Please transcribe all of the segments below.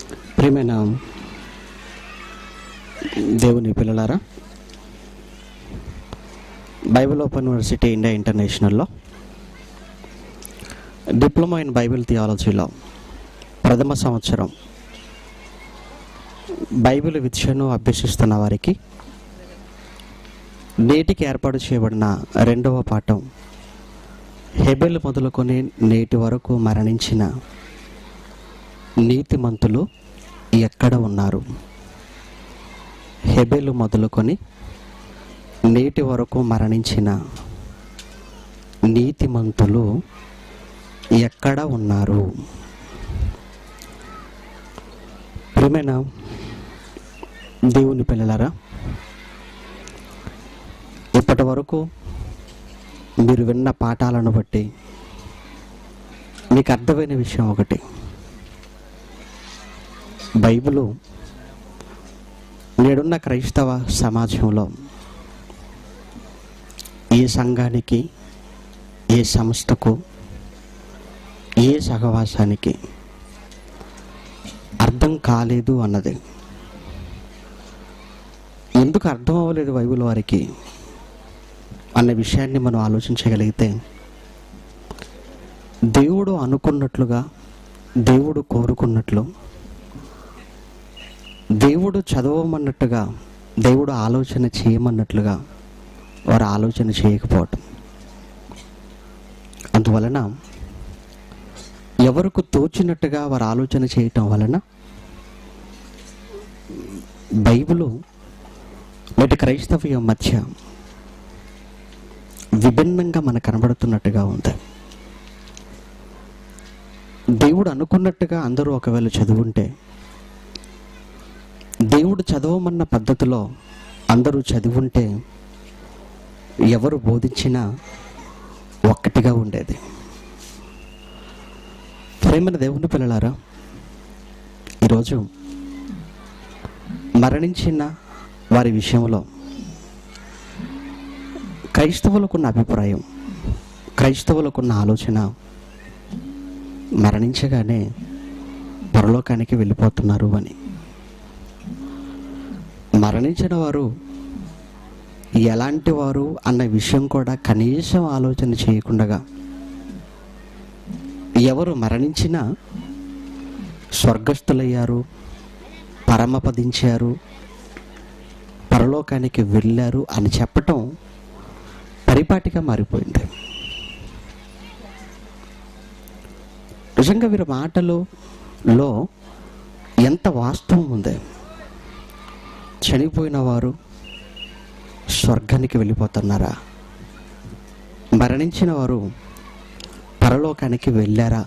ప్రియమైన దేవుని పిల్లలారా బైబిల్ ఓపెన్ యూనివర్సిటీ ఇండియా ఇంటర్నేషనల్లో డిప్లొమా ఇన్ బైబిల్ థియాలజీలో ప్రథమ సంవత్సరం బైబిల్ విద్యను అభ్యసిస్తున్న వారికి నేటికి ఏర్పాటు చేయబడిన రెండవ పాఠం హెబెల్ మొదలుకొని నేటి వరకు మరణించిన నీతిమంతులు ఎక్కడ ఉన్నారు హెబెలు మొదలుకొని నేటి వరకు మరణించిన నీతిమంతులు ఎక్కడ ఉన్నారు ప్రియమైన దేవుని పిల్లలారా ఇప్పటి వరకు మీరు విన్న పాఠాలను బట్టి మీకు అర్థమైన విషయం ఒకటి బైబిలు నేడున్న క్రైస్తవ సమాజంలో ఏ సంఘానికి ఏ సంస్థకు ఏ సహవాసానికి అర్థం కాలేదు అన్నది ఎందుకు అర్థం అవ్వలేదు బైబిల్ వారికి అన్న విషయాన్ని మనం ఆలోచించగలిగితే దేవుడు అనుకున్నట్లుగా దేవుడు కోరుకున్నట్లు దేవుడు చదవమన్నట్టుగా దేవుడు ఆలోచన చేయమన్నట్లుగా వారు ఆలోచన చేయకపోవటం అందువలన ఎవరికి తోచినట్టుగా వారు ఆలోచన చేయటం వలన బైబిలు నేటి క్రైస్తవ్యం మధ్య విభిన్నంగా మనకు కనబడుతున్నట్టుగా ఉంది దేవుడు అనుకున్నట్టుగా అందరూ ఒకవేళ చదువుంటే దేవుడు చదవమన్న పద్ధతిలో అందరూ చదివుంటే ఎవరు బోధించినా ఒక్కటిగా ఉండేది ప్రేమన దేవుని పిల్లలారా ఈరోజు మరణించిన వారి విషయంలో క్రైస్తవులకున్న అభిప్రాయం క్రైస్తవులకున్న ఆలోచన మరణించగానే పరలోకానికి వెళ్ళిపోతున్నారు అని మరణించిన వారు ఎలాంటి వారు అన్న విషయం కూడా కనీసం ఆలోచన చేయకుండా ఎవరు మరణించినా స్వర్గస్థులయ్యారు పరమపదించారు పరలోకానికి వెళ్ళారు అని చెప్పటం పరిపాటిగా మారిపోయింది నిజంగా వీరి మాటలలో ఎంత వాస్తవం ఉంది చనిపోయిన వారు స్వర్గానికి వెళ్ళిపోతున్నారా మరణించిన వారు పరలోకానికి వెళ్ళారా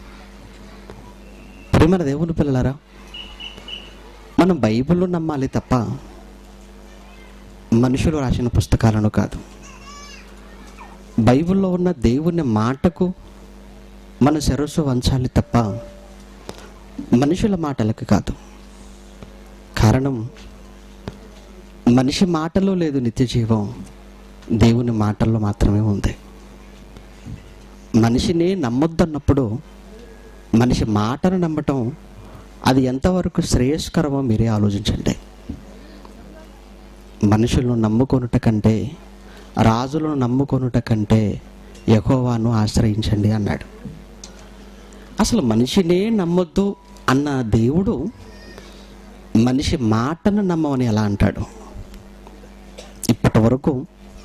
ప్రేమన దేవుని పిల్లలారా మనం బైబిల్ నమ్మాలి తప్ప మనుషులు రాసిన పుస్తకాలను కాదు బైబిల్లో ఉన్న దేవుని మాటకు మన శిరస్సు వంచాలి తప్ప మనుషుల మాటలకు కాదు కారణం మనిషి మాటలో లేదు నిత్య జీవం దేవుని మాటల్లో మాత్రమే ఉంది మనిషిని నమ్మొద్దన్నప్పుడు మనిషి మాటను నమ్మటం అది ఎంతవరకు శ్రేయస్కరమో మీరే ఆలోచించండి మనుషులను నమ్ముకొనుట కంటే రాజులను నమ్ముకొనుట కంటే యహోవాను ఆశ్రయించండి అన్నాడు అసలు మనిషినే నమ్మొద్దు అన్న దేవుడు మనిషి మాటను నమ్మమని ఎలా అంటాడు ఇప్పటి వరకు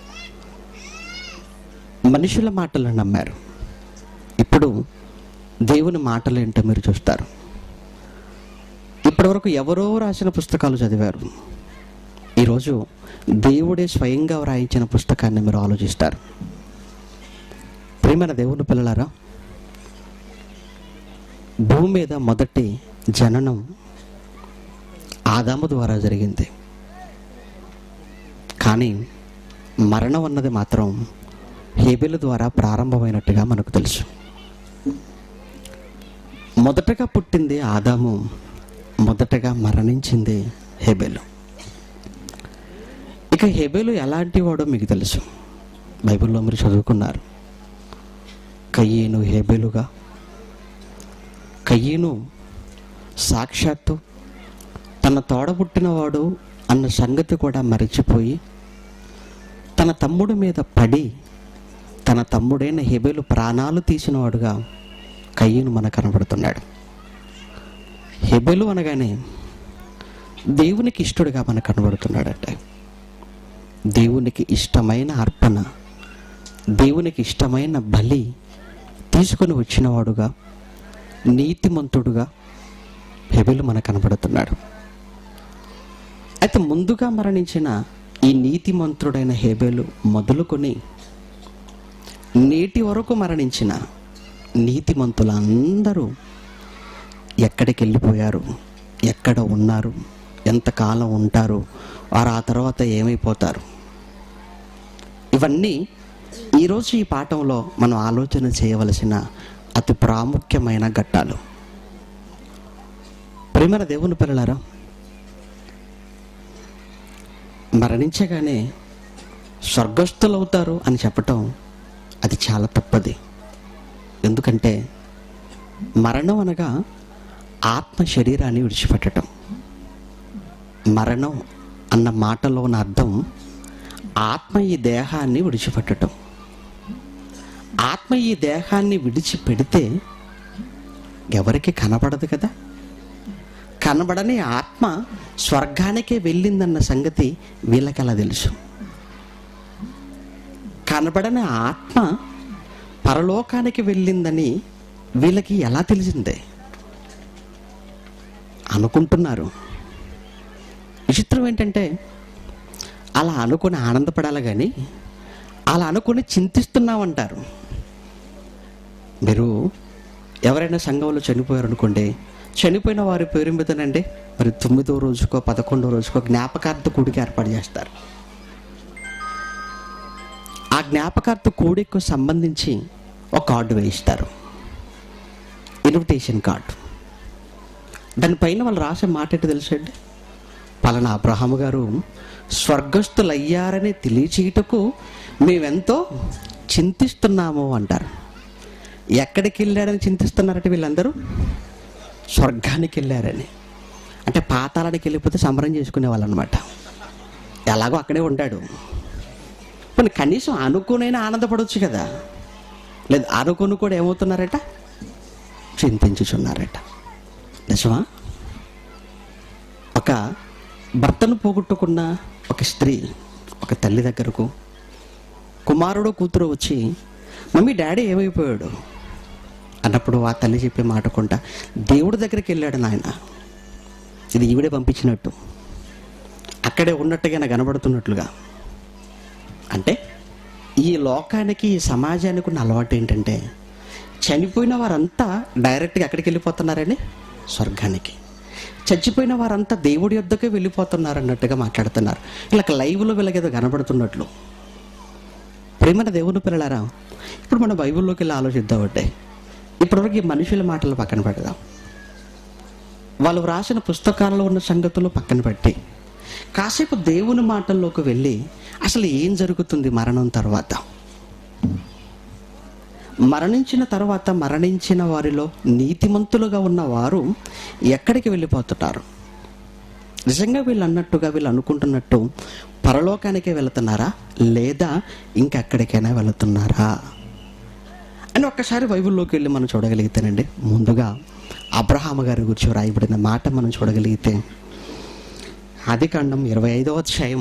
మనుషుల మాటలను నమ్మారు ఇప్పుడు దేవుని మాటలు ఏంటో మీరు చూస్తారు ఇప్పటివరకు ఎవరో రాసిన పుస్తకాలు చదివారు ఈరోజు దేవుడే స్వయంగా వ్రాయించిన పుస్తకాన్ని మీరు ఆలోచిస్తారు ప్రియమైన దేవుని పిల్లలారా భూమి మీద మొదటి జననం ఆదాము ద్వారా జరిగింది కానీ మరణం అన్నది మాత్రం హేబెల ద్వారా ప్రారంభమైనట్టుగా మనకు తెలుసు మొదటగా పుట్టింది ఆదాము మొదటగా మరణించింది హెబెలు ఇక హెబెలు ఎలాంటి వాడో మీకు తెలుసు బైబిల్లో మీరు చదువుకున్నారు కయ్యేను హేబెలుగా కయ్యేను సాక్షాత్తు తన తోడబుట్టినవాడు అన్న సంగతి కూడా మరిచిపోయి తన తమ్ముడి మీద పడి తన తమ్ముడైన హెబెలు ప్రాణాలు తీసినవాడుగా కయ్యను మన కనబడుతున్నాడు హెబెలు అనగానే దేవునికి ఇష్టడుగా మన కనబడుతున్నాడంటే దేవునికి ఇష్టమైన అర్పణ దేవునికి ఇష్టమైన బలి తీసుకొని వచ్చినవాడుగా నీతిమంతుడుగా హెబెలు మన కనబడుతున్నాడు అయితే ముందుగా మరణించిన ఈ నీతిమంతుడైన హేబేలు మొదలుకొని నేటి వరకు మరణించిన నీతిమంతులందరూ ఎక్కడికి వెళ్ళిపోయారు ఎక్కడ ఉన్నారు ఎంతకాలం ఉంటారు వారు ఆ తర్వాత ఏమైపోతారు ఇవన్నీ ఈరోజు ఈ పాఠంలో మనం ఆలోచన చేయవలసిన అతి ప్రాముఖ్యమైన ఘట్టాలు ప్రేమల దేవుని పిల్లలారా మరణించగానే స్వర్గస్థులవుతారు అని చెప్పటం అది చాలా తప్పది ఎందుకంటే మరణం అనగా ఆత్మ శరీరాన్ని విడిచిపెట్టడం మరణం అన్న మాటలో ఉన్న అర్థం ఆత్మ ఈ దేహాన్ని విడిచిపెట్టడం ఆత్మ ఈ దేహాన్ని విడిచిపెడితే ఎవరికి కనపడదు కదా కనబడని ఆత్మ స్వర్గానికే వెళ్ళిందన్న సంగతి వీళ్ళకి అలా తెలుసు కనబడని ఆత్మ పరలోకానికి వెళ్ళిందని వీళ్ళకి ఎలా తెలిసిందే అనుకుంటున్నారు విచిత్రం ఏంటంటే అలా అనుకుని ఆనందపడాలి కానీ అలా అనుకుని చింతిస్తున్నామంటారు మీరు ఎవరైనా సంఘంలో చనిపోయారు అనుకోండి చనిపోయిన వారి పేరు మీదనండి మరి తొమ్మిదో రోజుకో పదకొండో రోజుకో జ్ఞాపకార్థ కూడిక ఏర్పాటు చేస్తారు ఆ జ్ఞాపకార్థ కూడికకు సంబంధించి ఒక కార్డు వేయిస్తారు ఇన్విటేషన్ కార్డు దానిపైన వాళ్ళు రాసే మాట ఏంటి తెలుసండి పలానా అబ్రహాము గారు స్వర్గస్థులయ్యారని తెలియచేయటకు మేమెంతో చింతిస్తున్నాము అంటారు ఎక్కడికి వెళ్ళాడని చింతిస్తున్నారంటే వీళ్ళందరూ స్వర్గానికి వెళ్ళారని అంటే పాతాళానికి వెళ్ళిపోతే సంబరం చేసుకునే వాళ్ళు అనమాట ఎలాగో అక్కడే ఉంటాడు మరి కనీసం అనుకునైనా ఆనందపడవచ్చు కదా లేదు అనుకుని కూడా ఏమవుతున్నారట చింతించుచున్నారట నిజమా ఒక భర్తను పోగొట్టుకున్న ఒక స్త్రీ ఒక తల్లి దగ్గరకు కుమారుడు కూతురు వచ్చి మమ్మీ డాడీ ఏమైపోయాడు అన్నప్పుడు ఆ తల్లి చెప్పే మాట కొంట దేవుడి దగ్గరికి వెళ్ళాడు నాయన ఇది ఈవిడే పంపించినట్టు అక్కడే ఉన్నట్టుగా నాకు కనబడుతున్నట్లుగా అంటే ఈ లోకానికి ఈ సమాజానికి ఉన్న అలవాటు ఏంటంటే చనిపోయిన వారంతా డైరెక్ట్గా ఎక్కడికి వెళ్ళిపోతున్నారని స్వర్గానికి చచ్చిపోయిన వారంతా దేవుడి యొద్దకే వెళ్ళిపోతున్నారు అన్నట్టుగా మాట్లాడుతున్నారు ఇలా లైవ్లో వీళ్ళకేదో కనబడుతున్నట్లు ప్రేమన దేవుని పిల్లలారా ఇప్పుడు మన బైబిల్లోకి వెళ్ళి ఆలోచిద్దామంటే ఇప్పటివరకు ఈ మనుషుల మాటలు పక్కన పెడదాం వాళ్ళు వ్రాసిన పుస్తకాలలో ఉన్న సంగతులు పక్కన పెట్టి కాసేపు దేవుని మాటల్లోకి వెళ్ళి అసలు ఏం జరుగుతుంది మరణం తర్వాత మరణించిన తర్వాత మరణించిన వారిలో నీతిమంతులుగా ఉన్న వారు ఎక్కడికి వెళ్ళిపోతున్నారు నిజంగా వీళ్ళు అన్నట్టుగా వీళ్ళు అనుకుంటున్నట్టు పరలోకానికే వెళుతున్నారా లేదా ఇంకెక్కడికైనా వెళుతున్నారా అని ఒక్కసారి బైబిల్లోకి వెళ్ళి మనం చూడగలిగితేనండి ముందుగా అబ్రహాము గారి గురించి రాయబడిన మాట మనం చూడగలిగితే ఆదికాండం ఇరవై ఐదవ అధ్యాయం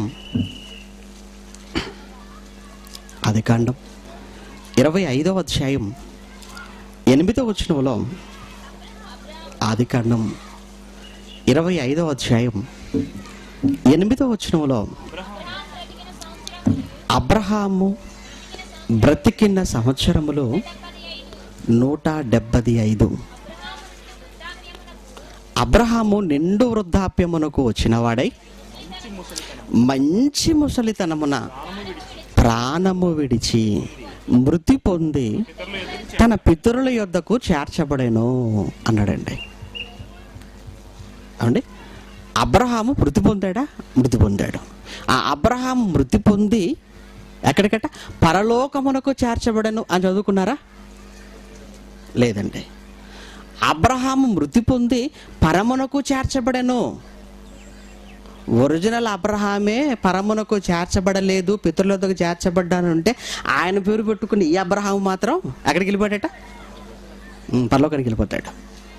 ఆదికాండం ఇరవై ఐదవ అధ్యాయం ఎనిమిదవ వచనంలో ఆదికాండం ఇరవై ఐదవ అధ్యాయం ఎనిమిదవ వచనంలో అబ్రహాము బ్రతికిన సంవత్సరములు నూట డెబ్బది ఐదు అబ్రహాము నిండు వృద్ధాప్యమునకు వచ్చినవాడై మంచి ముసలితనమున ప్రాణము విడిచి మృతి పొంది తన పితరుల యొద్దకు చేర్చబడేను అన్నాడండి అండి అబ్రహాము మృతి పొందాడా మృతి పొందాడు ఆ అబ్రహాం మృతి పొంది ఎక్కడికట పరలోకమునకు చేర్చబడను అని చదువుకున్నారా లేదండి అబ్రహాము మృతి పొంది పరమునకు చేర్చబడెను ఒరిజినల్ అబ్రహామే పరమునకు చేర్చబడలేదు పితరులతో చేర్చబడ్డాను అంటే ఆయన పేరు పెట్టుకుని ఈ అబ్రహాము మాత్రం ఎక్కడికి వెళ్ళిపోయాడట ఉమ్, పరలోకానికి వెళ్ళిపోతాడు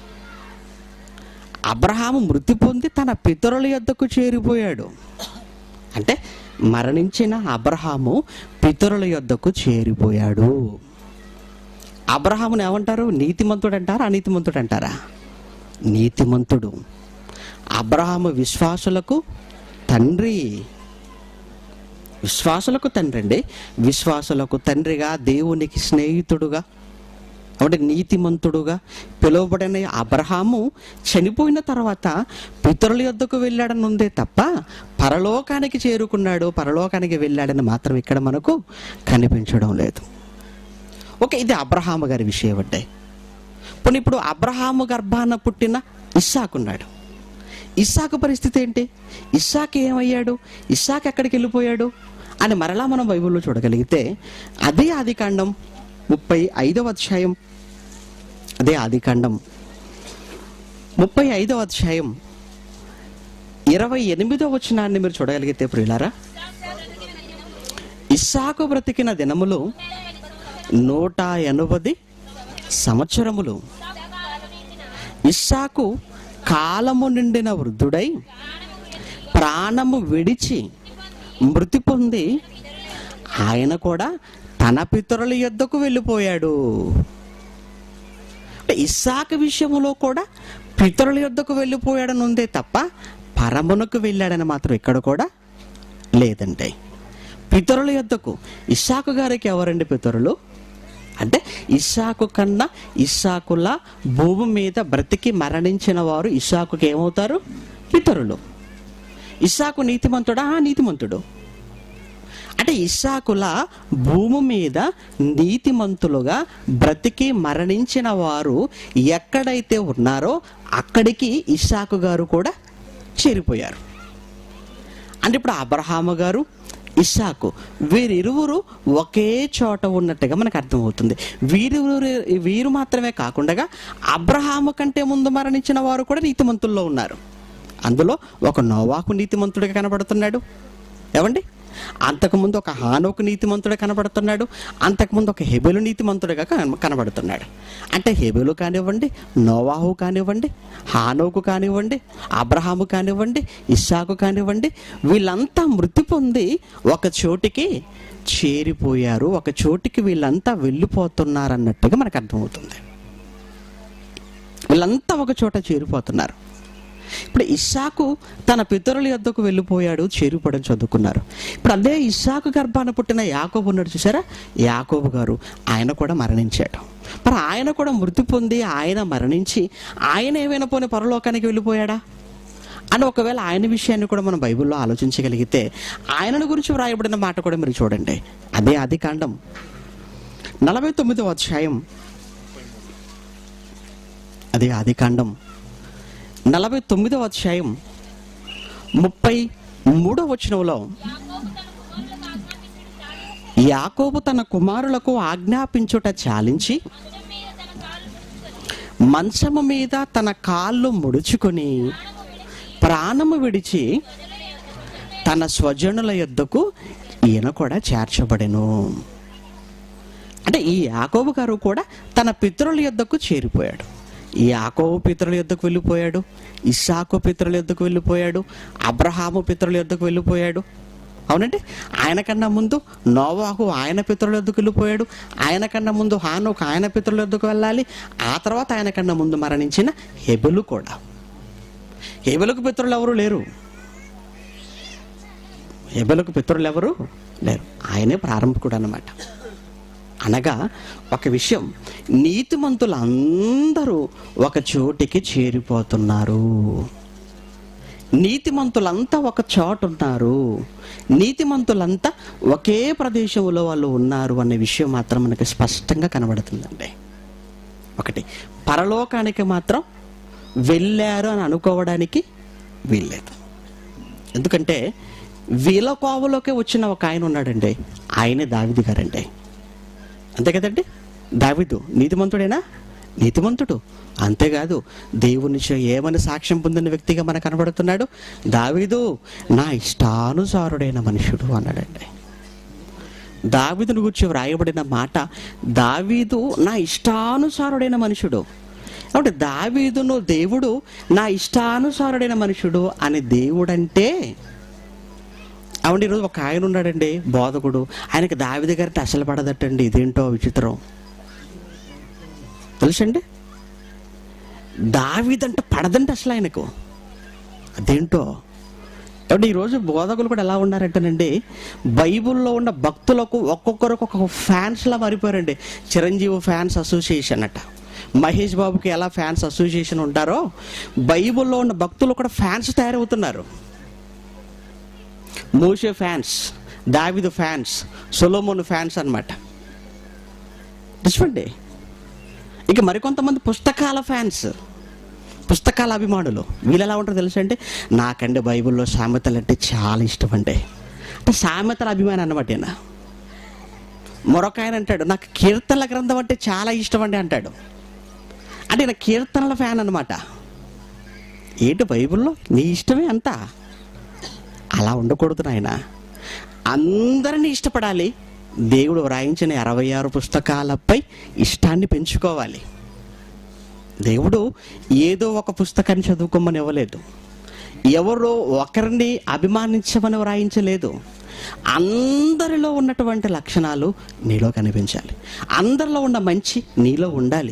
అబ్రహాము మృతి పొంది తన పితరుల యొద్దకు చేరిపోయాడు అంటే మరణించిన అబ్రహాము పితరుల యొద్దకు చేరిపోయాడు అబ్రహాముని ఏమంటారు నీతిమంతుడు అంటారా అనీతిమంతుడు అంటారా నీతిమంతుడు అబ్రహాము విశ్వాసులకు తండ్రి విశ్వాసులకు తండ్రి అండి విశ్వాసులకు తండ్రిగా దేవునికి స్నేహితుడుగా అంటే నీతిమంతుడుగా పిలువబడిన అబ్రహాము చనిపోయిన తర్వాత పితరుల యొద్దకు వెళ్ళాడని ఉందే తప్ప పరలోకానికి చేరుకున్నాడు పరలోకానికి వెళ్ళాడని మాత్రం ఇక్కడ మనకు కనిపించడం లేదు ఓకే ఇది అబ్రహాము గారి విషయం అంటే పోనీ ఇప్పుడు అబ్రహాము గర్భాన పుట్టిన ఇస్సాకున్నాడు ఇస్సాకు పరిస్థితి ఏంటి ఇస్సాకు ఏమయ్యాడు ఇస్సాకు ఎక్కడికి వెళ్ళిపోయాడు అని మరలా మనం బైబిల్లో చూడగలిగితే అదే ఆదికాండం ముప్పై ఐదవ అధ్యాయం అదే ఆదికాండం ముప్పై ఐదవ అధ్యాయం ఇరవై ఎనిమిదవ వచనాన్ని మీరు చూడగలిగితే ప్రియులారా ఇస్సాకు బ్రతికిన దినములు నూట ఎనభది సంవత్సరములు ఇస్సాకు కాలము నిండిన వృద్ధుడై ప్రాణము విడిచి మృతి పొంది ఆయన కూడా తన పితరుల యొద్దకు వెళ్ళిపోయాడు అంటే ఇస్సాకు విషయంలో కూడా పితరుల యొద్దకు వెళ్ళిపోయాడని ఉందే తప్ప పరమునకు వెళ్ళాడని మాత్రం ఇక్కడ కూడా లేదండి పితరుల యొద్దకు ఇస్సాకు గారికి ఎవరండి పితరులు అంటే ఇస్సాకు కన్నా ఇస్సాకుల భూమి మీద బ్రతికి మరణించిన వారు ఇస్సాకుకి ఏమవుతారు పితరులు ఇస్సాకు నీతిమంతుడా ఆ, నీతిమంతుడు అంటే ఇస్సాకుల భూమి మీద నీతిమంతులుగా బ్రతికి మరణించిన వారు ఎక్కడైతే ఉన్నారో అక్కడికి ఇస్సాకు గారు కూడా చేరిపోయారు అంటే ఇప్పుడు అబ్రహాము గారు ఇస్సాకు వీరిరువురు ఒకే చోట ఉన్నట్టుగా మనకు అర్థమవుతుంది వీరు వీరు మాత్రమే కాకుండా అబ్రహాము కంటే ముందు మరణించిన వారు కూడా నీతిమంతుల్లో ఉన్నారు అందులో ఒక నోవాకు నీతిమంతుడిగా కనబడుతున్నాడు ఏమండి అంతకుముందు ఒక హానోకు నీతిమంతుడే కనబడుతున్నాడు అంతకుముందు ఒక హెబెలు నీతిమంతుడిగా కన- కనబడుతున్నాడు అంటే హెబెలు కానివ్వండి నోవాహు కానివ్వండి హానోకు కానివ్వండి అబ్రహాము కానివ్వండి ఇస్సాకు కానివ్వండి వీళ్ళంతా మృతి పొంది ఒక చోటికి చేరిపోయారు ఒక చోటికి వీళ్ళంతా వెళ్ళిపోతున్నారు అన్నట్టుగా మనకు అర్థమవుతుంది వీళ్ళంతా ఒక చోట చేరిపోతున్నారు ఇప్పుడు ఇస్సాకు తన పితరుల యొద్దకు వెళ్ళిపోయాడు చేరిపోవడం చదువుకున్నారు ఇప్పుడు అదే ఇస్సాకు గర్భాన పుట్టిన యాకోబు ఉన్నాడు చూసారా యాకోబు గారు ఆయన కూడా మరణించాడు మరి ఆయన కూడా మృతి పొంది ఆయన మరణించి ఆయన ఏమైనా పోనీ పరలోకానికి వెళ్ళిపోయాడా అని ఒకవేళ ఆయన విషయాన్ని కూడా మనం బైబిల్లో ఆలోచించగలిగితే ఆయనను గురించి వ్రాయబడిన మాట కూడా మీరు చూడండి అదే ఆది కాండం నలభై తొమ్మిదవ అధ్యాయం అదే ఆది కాండం నలభై తొమ్మిదవ అధ్యాయం ముప్పై మూడవ వచనంలో యాకోబు తన కుమారులకు ఆజ్ఞాపించుట చాలించి మంచము మీద తన కాళ్ళు ముడుచుకొని ప్రాణము విడిచి తన స్వజనుల యొద్దకు ఈయన కూడా చేర్చబడెను అంటే ఈ యాకోబు గారు కూడా తన పితరుల యొద్దకు చేరిపోయాడు ఈ యాకోబు పితరుల యొద్దకు వెళ్ళిపోయాడు ఇస్సాకు పితరుల యొద్దకు వెళ్ళిపోయాడు అబ్రహాము పితరుల యొద్దకు వెళ్ళిపోయాడు అవునండి ఆయన కన్నా ముందు నోవాహు ఆయన పితరుల యొద్దకు వెళ్ళిపోయాడు ఆయన కన్నా ముందు హానుకు ఆయన పితరుల యొద్దకు వెళ్ళాలి ఆ తర్వాత ఆయన కన్నా ముందు మరణించిన హెబెలు కూడా హెబెలకు పితరులు ఎవరు లేరు హెబెలకు పితరులు ఎవరు లేరు ఆయనే ప్రారంభకుడు అన్నమాట అనగా ఒక విషయం నీతిమంతులందరూ ఒక చోటికి చేరిపోతున్నారు నీతిమంతులంతా ఒక చోట ఉన్నారు నీతిమంతులంతా ఒకే ప్రదేశంలో వాళ్ళు ఉన్నారు అనే విషయం మాత్రం మనకి స్పష్టంగా కనబడుతుందండి ఒకటి పరలోకానికి మాత్రం వెళ్ళారు అని అనుకోవడానికి వీల్లేదు ఎందుకంటే వీళ్ళ కోవలోకే వచ్చిన ఒక ఆయన ఉన్నాడండి ఆయనే దావిది గారండి అంతే కదండి దావిదు నీతిమంతుడేనా నీతిమంతుడు అంతేకాదు దేవుని చే- ఏమని సాక్ష్యం పొందిన వ్యక్తిగా మనకు కనబడుతున్నాడు దావీదు నా ఇష్టానుసారుడైన మనుషుడు అన్నాడండి దావీదును గురించి వ్రాయబడిన మాట దావీదు నా ఇష్టానుసారుడైన మనుషుడు కాబట్టి దావీదును దేవుడు నా ఇష్టానుసారుడైన మనుషుడు అని దేవుడంటే అవును ఈరోజు ఒక ఆయన ఉన్నాడండి బోధకుడు ఆయనకి దావిది గారికి అసలు పడదటండి ఇదేంటో విచిత్రం తెలుసండి దావీదంటే పడదంటే అసలు ఆయనకు అదేంటో కాబట్టి ఈరోజు బోధకులు కూడా ఎలా ఉన్నారంటేనండి బైబిల్లో ఉన్న భక్తులకు ఒక్కొక్కరికి ఒక ఫ్యాన్స్లా మారిపోయారండి చిరంజీవి ఫ్యాన్స్ అసోసియేషన్ అట మహేష్ బాబుకి ఎలా ఫ్యాన్స్ అసోసియేషన్ ఉంటారో బైబిల్లో ఉన్న భక్తులు కూడా ఫ్యాన్స్ తయారవుతున్నారు మోషే ఫ్యాన్స్ దావిదు ఫ్యాన్స్ సొలోమోన్ ఫ్యాన్స్ అన్నమాట చూడండి ఇక మరికొంతమంది పుస్తకాల ఫ్యాన్స్ పుస్తకాల అభిమానులు వీళ్ళు ఎలా ఉంటారో తెలుసు అంటే నాకండి బైబిల్లో సామెతలు అంటే చాలా ఇష్టం అండి అంటే సామెతల అభిమానం అన్నమాట ఈయన మరొక ఆయన అంటాడు నాకు కీర్తనల గ్రంథం అంటే చాలా ఇష్టం అండి అంటాడు అంటే ఈయన కీర్తనల ఫ్యాన్ అనమాట ఏంటి బైబిల్లో నీ ఇష్టమే అంతా అలా ఉండకూడదు నాయన అందరినీ ఇష్టపడాలి దేవుడు వ్రాయించిన అరవై ఆరు పుస్తకాలపై ఇష్టాన్ని పెంచుకోవాలి దేవుడు ఏదో ఒక పుస్తకాన్ని చదువుకోమని ఇవ్వలేదు ఎవరో ఒకరిని అభిమానించమని వ్రాయించలేదు అందరిలో ఉన్నటువంటి లక్షణాలు నీలో కనిపించాలి అందరిలో ఉన్న మంచి నీలో ఉండాలి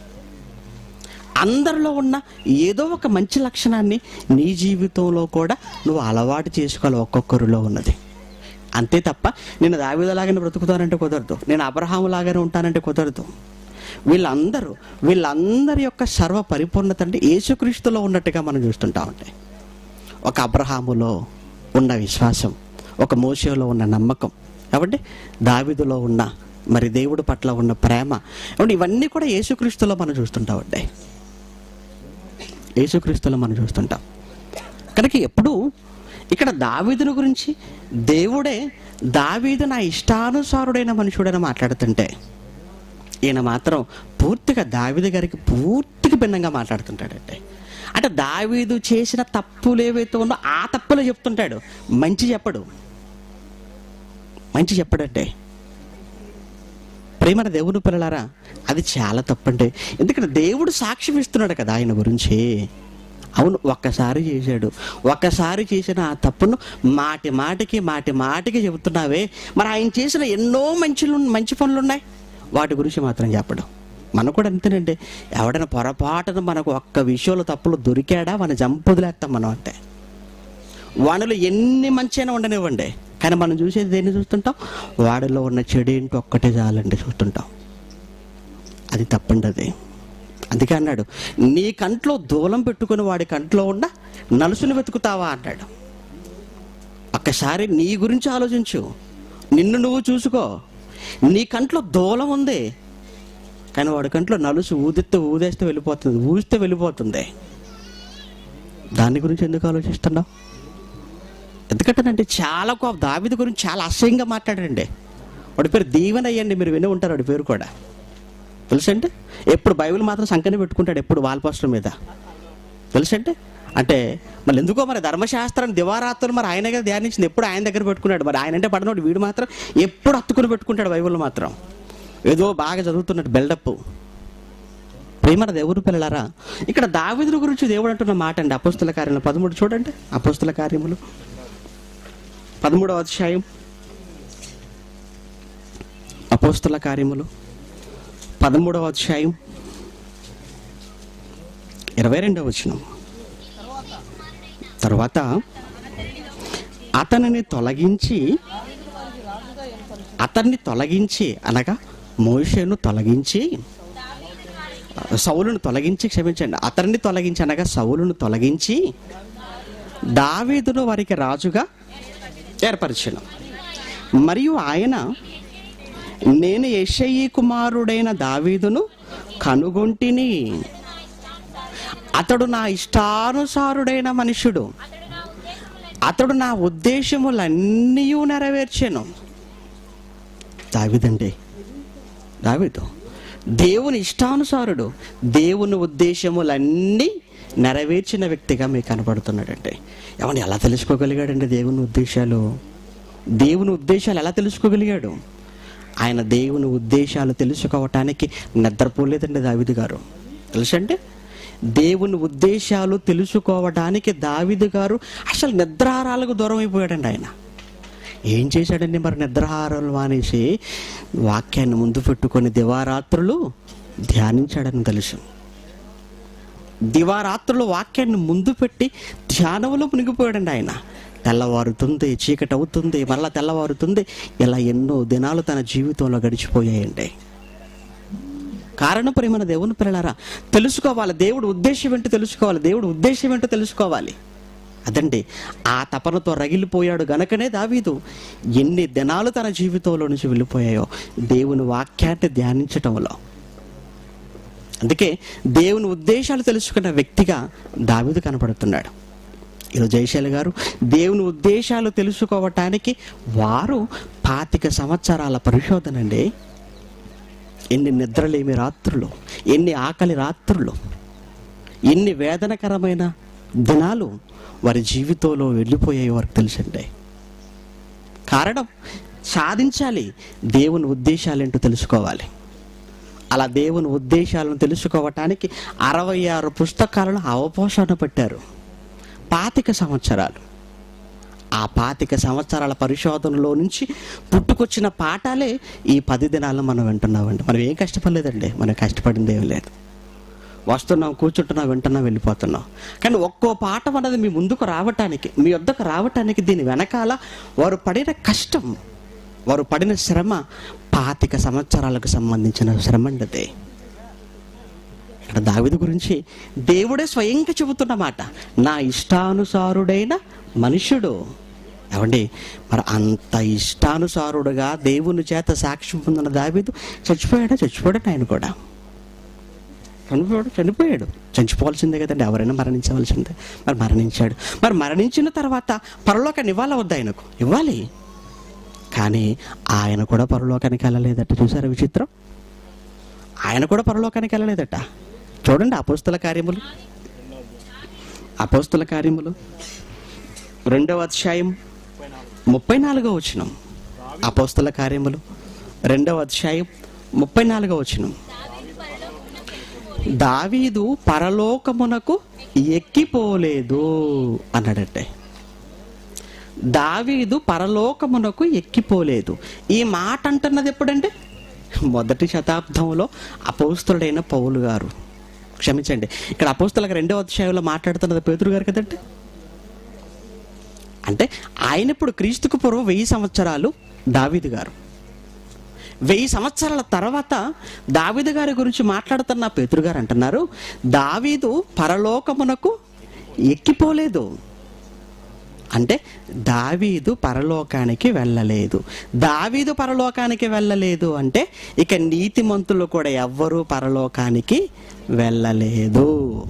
అందరిలో ఉన్న ఏదో ఒక మంచి లక్షణాన్ని నీ జీవితంలో కూడా నువ్వు అలవాటు చేసుకోవాలి ఒక్కొక్కరిలో ఉన్నది అంతే తప్ప నేను దావిదలాగానే బ్రతుకుతానంటే కుదరదు నేను అబ్రహాము లాగానే ఉంటానంటే కుదరదు వీళ్ళందరూ వీళ్ళందరి యొక్క సర్వ పరిపూర్ణత అంటే యేసుక్రీస్తులో ఉన్నట్టుగా మనం చూస్తుంటా ఉంటాయి ఒక అబ్రహాములో ఉన్న విశ్వాసం ఒక మోషలో ఉన్న నమ్మకం కాబట్టి దావిదులో ఉన్న మరి దేవుడి పట్ల ఉన్న ప్రేమ కాబట్టి ఇవన్నీ కూడా యేసుక్రీస్తులో మనం చూస్తుంటా ఉంటాయి యేసుక్రీస్తులో మనం చూస్తుంటాం కనుక ఎప్పుడు ఇక్కడ దావీదుని గురించి దేవుడే దావీదు నా ఇష్టానుసారుడైన మనుషుడని మాట్లాడుతుంటే ఈయన మాత్రం పూర్తిగా దావీదు గారికి పూర్తిగా భిన్నంగా మాట్లాడుతుంటాడంటే అంటే దావీదు చేసిన తప్పులు ఏవైతే ఉందో ఆ తప్పులే చెప్తుంటాడు మంచి చెప్పడు మంచి చెప్పడంటే ప్రేమన దేవుని పిల్లలారా అది చాలా తప్పండి ఎందుకంటే దేవుడు సాక్ష్యం ఇస్తున్నాడు కదా ఆయన గురించి అవును ఒక్కసారి చేశాడు ఒక్కసారి చేసిన ఆ తప్పును మాటి మాటికి మాటి మాటికి చెబుతున్నావే మరి ఆయన చేసిన ఎన్నో మంచులు మంచి పనులు ఉన్నాయి వాటి గురించి మాత్రం చెప్పడం మనకు కూడా అంతేనండి ఎవడైనా పొరపాటున మనకు ఒక్క విషయంలో తప్పులు దొరికాడా మన జంపుదిలేస్తాం మనం అంటే వాడిలో ఎన్ని మంచైనా ఉండనివ్వండి కానీ మనం చూసేది దేన్ని చూస్తుంటాం వాడిలో ఉన్న చెడు ఏంటి ఒక్కటే చాలండి చూస్తుంటాం అది తప్పండి అది అందుకే అన్నాడు నీ కంట్లో దూలం పెట్టుకుని వాడి కంట్లో ఉన్న నలుసును వెతుకుతావా అన్నాడు ఒక్కసారి నీ గురించి ఆలోచించు నిన్ను నువ్వు చూసుకో నీ కంట్లో దూలం ఉంది కానీ వాడి కంట్లో నలుసు ఊదిస్తే ఊదేస్తే వెళ్ళిపోతుంది ఊస్తే వెళ్ళిపోతుంది దాని గురించి ఎందుకు ఆలోచిస్తున్నావు ఎందుకంటేనంటే చాలా గొప్ప దావిది గురించి చాలా అసహ్యంగా మాట్లాడండి వాడి పేరు దీవెన అయ్యండి మీరు విని ఉంటారు వాడి పేరు కూడా తెలుసంటే ఎప్పుడు బైబిల్ మాత్రం సంకనే పెట్టుకుంటాడు ఎప్పుడు వాల్ పోస్టర్ మీద తెలుసంటే అంటే మళ్ళీ ఎందుకో మరి ధర్మశాస్త్రం దివారాత్రులు మరి ఆయన దగ్గర ధ్యానించింది ఎప్పుడు ఆయన దగ్గర పెట్టుకున్నాడు మరి ఆయన అంటే పడినోడు వీడు మాత్రం ఎప్పుడు హత్తుకుని పెట్టుకుంటాడు బైబిల్ మాత్రం ఏదో బాగా చదువుతున్నట్టు బిల్డప్ ప్రేమన దేవుడు పిల్లలారా ఇక్కడ దావిదుల గురించి దేవుడు అంటున్న మాట అండి అపోస్తుల కార్యములు పదమూడు చూడండి అపోస్తుల కార్యములు పదమూడవ అధ్యాయం అపోస్తుల కార్యములు పదమూడవ అధ్యాయం ఇరవై రెండవ వచనం తర్వాత అతనిని తొలగించి అతన్ని తొలగించి అనగా మోషేను తొలగించి సౌలును తొలగించి క్షమించండి అతన్ని తొలగించి అనగా సౌలును తొలగించి దావీదును వారికి రాజుగా ఏర్పరిచను మరియు ఆయన నేను యెషయి కుమారుడైన దావీదును కనుగొంటిని అతడు నా ఇష్టానుసారుడైన మనుషుడు అతడు నా ఉద్దేశములన్నీ నెరవేర్చాను దావిదండి దావిదు దేవుని ఇష్టానుసారుడు దేవుని ఉద్దేశములన్నీ నెరవేర్చిన వ్యక్తిగా మీకు కనబడుతున్నాడంటే ఏమన్నా ఎలా తెలుసుకోగలిగాడండి దేవుని ఉద్దేశాలు దేవుని ఉద్దేశాలు ఎలా తెలుసుకోగలిగాడు ఆయన దేవుని ఉద్దేశాలు తెలుసుకోవటానికి నిద్రపోలేదండి దావిది గారు తెలుసండి దేవుని ఉద్దేశాలు తెలుసుకోవడానికి దావిది గారు అసలు నిద్రాహారాలకు దూరం అయిపోయాడండి ఆయన ఏం చేశాడండి మరి నిద్రాహారాలు మానేసి వాక్యాన్ని ముందు పెట్టుకొని దివారాత్రులు ధ్యానించాడని తెలుసు దివారాత్రులు వాక్యాన్ని ముందు పెట్టి ధ్యానంలో మునిగిపోయాడండి ఆయన తెల్లవారుతుంది చీకటి అవుతుంది మళ్ళా తెల్లవారుతుంది ఇలా ఎన్నో దినాలు తన జీవితంలో గడిచిపోయాయండి కారణం ప్రేమన దేవుని పిల్లలారా తెలుసుకోవాలి దేవుడు ఉద్దేశం ఏంటో తెలుసుకోవాలి దేవుడు ఉద్దేశం ఏంటో తెలుసుకోవాలి అదండి ఆ తపనతో రగిలిపోయాడు గనకనే దావీదు ఎన్ని దినాలు తన జీవితంలో నుంచి వెళ్ళిపోయాయో దేవుని వాక్యాన్ని ధ్యానించటంలో అందుకే దేవుని ఉద్దేశాలు తెలుసుకున్న వ్యక్తిగా దావీదు కనపడుతున్నాడు ఈరోజు జయశాలి గారు దేవుని ఉద్దేశాలు తెలుసుకోవటానికి వారు పాతిక సంవత్సరాల పరిశోధన అండి ఎన్ని నిద్రలేమి రాత్రులు ఎన్ని ఆకలి రాత్రులు ఎన్ని వేదనకరమైన దినాలు వారి జీవితంలో వెళ్ళిపోయాయి వారికి తెలుసండి కారణం సాధించాలి దేవుని ఉద్దేశాలేంటో తెలుసుకోవాలి అలా దేవుని ఉద్దేశాలను తెలుసుకోవటానికి అరవై ఆరు పుస్తకాలను అవపోషణ పెట్టారు పాతిక సంవత్సరాలు ఆ పాతిక సంవత్సరాల పరిశోధనలో నుంచి పుట్టుకొచ్చిన పాఠాలే ఈ పది దినాల్లో మనం వింటున్నామండి మనం ఏం కష్టపడలేదండి మనం కష్టపడింది ఏం లేదు వస్తున్నాం కూర్చుంటున్నాం వింటున్నాం వెళ్ళిపోతున్నాం కానీ ఒక్కో పాఠం అన్నది మీ ముందుకు రావటానికి మీ వద్దకు రావటానికి దీని వెనకాల వారు పడిన కష్టం వారు పడిన శ్రమ పాతిక సంవత్సరాలకు సంబంధించిన శ్రమ అండి అదే ఇక్కడ దావిది గురించి దేవుడే స్వయంగా చెబుతున్న మాట నా ఇష్టానుసారుడైన మనుషుడు ఏమండి మరి అంత ఇష్టానుసారుడుగా దేవుని చేత సాక్ష్యం పొందిన దావీదు చచ్చిపోయాడా చచ్చిపోయాడు ఆయన కూడా చనిపోయాడు చనిపోయాడు చనిపోవాల్సిందే కదండి ఎవరైనా మరణించవలసిందే మరి మరణించాడు మరి మరణించిన తర్వాత పరలోకాన్ని ఇవ్వాలి వద్ద ఆయనకు ఇవ్వాలి కానీ ఆయన కూడా పరలోకానికి వెళ్ళలేదట చూసారా విచిత్రం ఆయన కూడా పరలోకానికి వెళ్ళలేదట చూడండి అపోస్తుల కార్యములు అపోస్తుల కార్యములు రెండవ అధ్యాయం ముప్పై నాలుగో వచనం అపోస్తుల కార్యములు రెండవ అధ్యాయం ముప్పై నాలుగో వచనం దావీదు పరలోకమునకు ఎక్కిపోలేదు అన్నాడంటే దావీదు పరలోకమునకు ఎక్కిపోలేదు ఈ మాట అంటున్నది ఎప్పుడంటే మొదటి శతాబ్దంలో అపోస్తుడైన పౌలు గారు క్షమించండి ఇక్కడ అపోస్తులకు రెండో అధ్యాయంలో మాట్లాడుతున్నది పేతురు గారు కదండి అంటే ఆయన ఇప్పుడు క్రీస్తుకు పూర్వం వెయ్యి సంవత్సరాలు దావీదు గారు వెయ్యి సంవత్సరాల తర్వాత దావీదు గారి గురించి మాట్లాడుతున్న పేతురు గారు అంటున్నారు దావీదు పరలోకమునకు ఎక్కిపోలేదు అంటే దావీదు పరలోకానికి వెళ్ళలేదు దావీదు పరలోకానికి వెళ్ళలేదు అంటే ఇక నీతిమంతులు కూడా ఎవ్వరూ పరలోకానికి వెళ్ళలేదు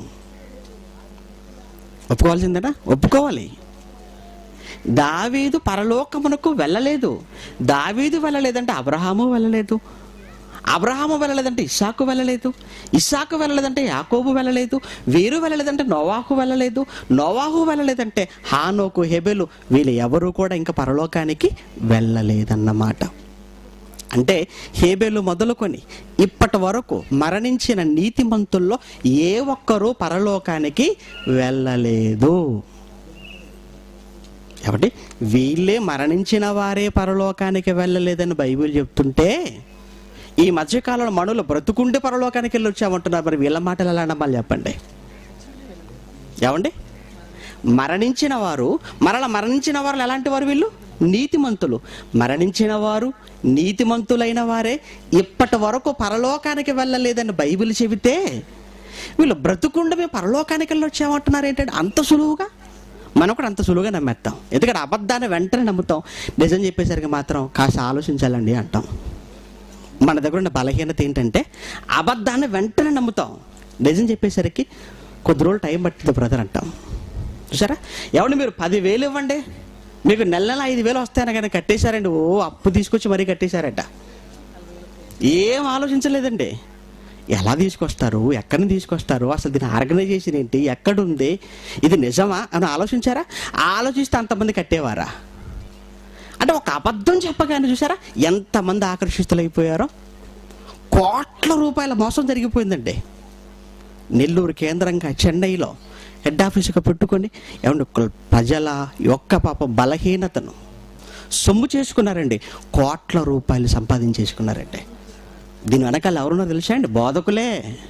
ఒప్పుకోవాల్సిందేనా ఒప్పుకోవాలి దావీదు పరలోకమునకు వెళ్ళలేదు దావీదు వెళ్ళలేదంటే అబ్రహాము వెళ్ళలేదు అబ్రహాము వెళ్ళలేదంటే ఇస్సాకు వెళ్ళలేదు ఇస్సాకు వెళ్ళలేదంటే యాకోబు వెళ్ళలేదు వీరు వెళ్ళలేదంటే నోవాహు వెళ్ళలేదు నోవాహు వెళ్ళలేదంటే హానోకు హెబెలు వీళ్ళు ఎవరు కూడా ఇంకా పరలోకానికి వెళ్ళలేదన్నమాట అంటే హేబేలు మొదలుకొని ఇప్పటి వరకు మరణించిన నీతిమంతుల్లో ఏ ఒక్కరూ పరలోకానికి వెళ్ళలేదు కాబట్టి వీళ్ళే మరణించిన వారే పరలోకానికి వెళ్ళలేదని బైబిల్ చెప్తుంటే ఈ మధ్యకాలంలో మనులు బ్రతుకుంటే పరలోకానికి వెళ్ళి వచ్చామంటున్నారు మరి వీళ్ళ మాటలు ఎలా నమ్మాలి చెప్పండి ఏమండి మరణించిన వారు మరల మరణించిన వారు ఎలాంటి వారు వీళ్ళు నీతిమంతులు మరణించిన వారు నీతిమంతులైన వారే ఇప్పటి వరకు పరలోకానికి వెళ్ళలేదని బైబిల్ చెబితే వీళ్ళు బ్రతుకుండ మేము పరలోకానికి వెళ్ళి వచ్చామంటున్నారు ఏంటంటే అంత సులువుగా మనం కూడా అంత సులువుగా నమ్మేస్తాం ఎందుకంటే అబద్ధాన్ని వెంటనే నమ్ముతాం నిజం చెప్పేసరికి మాత్రం కాస్త ఆలోచించాలండి అంటాం మన దగ్గర ఉన్న బలహీనత ఏంటంటే అబద్ధాన్ని వెంటనే నమ్ముతాం నిజం చెప్పేసరికి కొద్ది రోజులు టైం పట్టింది బ్రదర్ అంటాం చూసారా ఎవరు మీరు పదివేలు ఇవ్వండి మీకు నెల నెల ఐదు వేలు వస్తాయని కానీ కట్టేశారండి ఓ అప్పు తీసుకొచ్చి మరీ కట్టేశారట ఏం ఆలోచించలేదండి ఎలా తీసుకొస్తారు ఎక్కడి నుంచి తీసుకొస్తారు అసలు దీని ఆర్గనైజేషన్ ఏంటి ఎక్కడుంది ఇది నిజమా అని ఆలోచించారా ఆలోచిస్తే అంతమంది కట్టేవారా అంటే ఒక అబద్ధం చెప్పగానే చూసారా ఎంతమంది ఆకర్షితులైపోయారో కోట్ల రూపాయల మోసం జరిగిపోయిందండి నెల్లూరు కేంద్రంగా చెన్నైలో హెడ్ ఆఫీసుగా పెట్టుకొని ఏమంటే ప్రజల యొక్క పాప బలహీనతను సొమ్ము చేసుకున్నారండి కోట్ల రూపాయలు సంపాదించేసుకున్నారండి దీని వెనకాల ఎవరున్నా తెలుసా అండి బోధకులే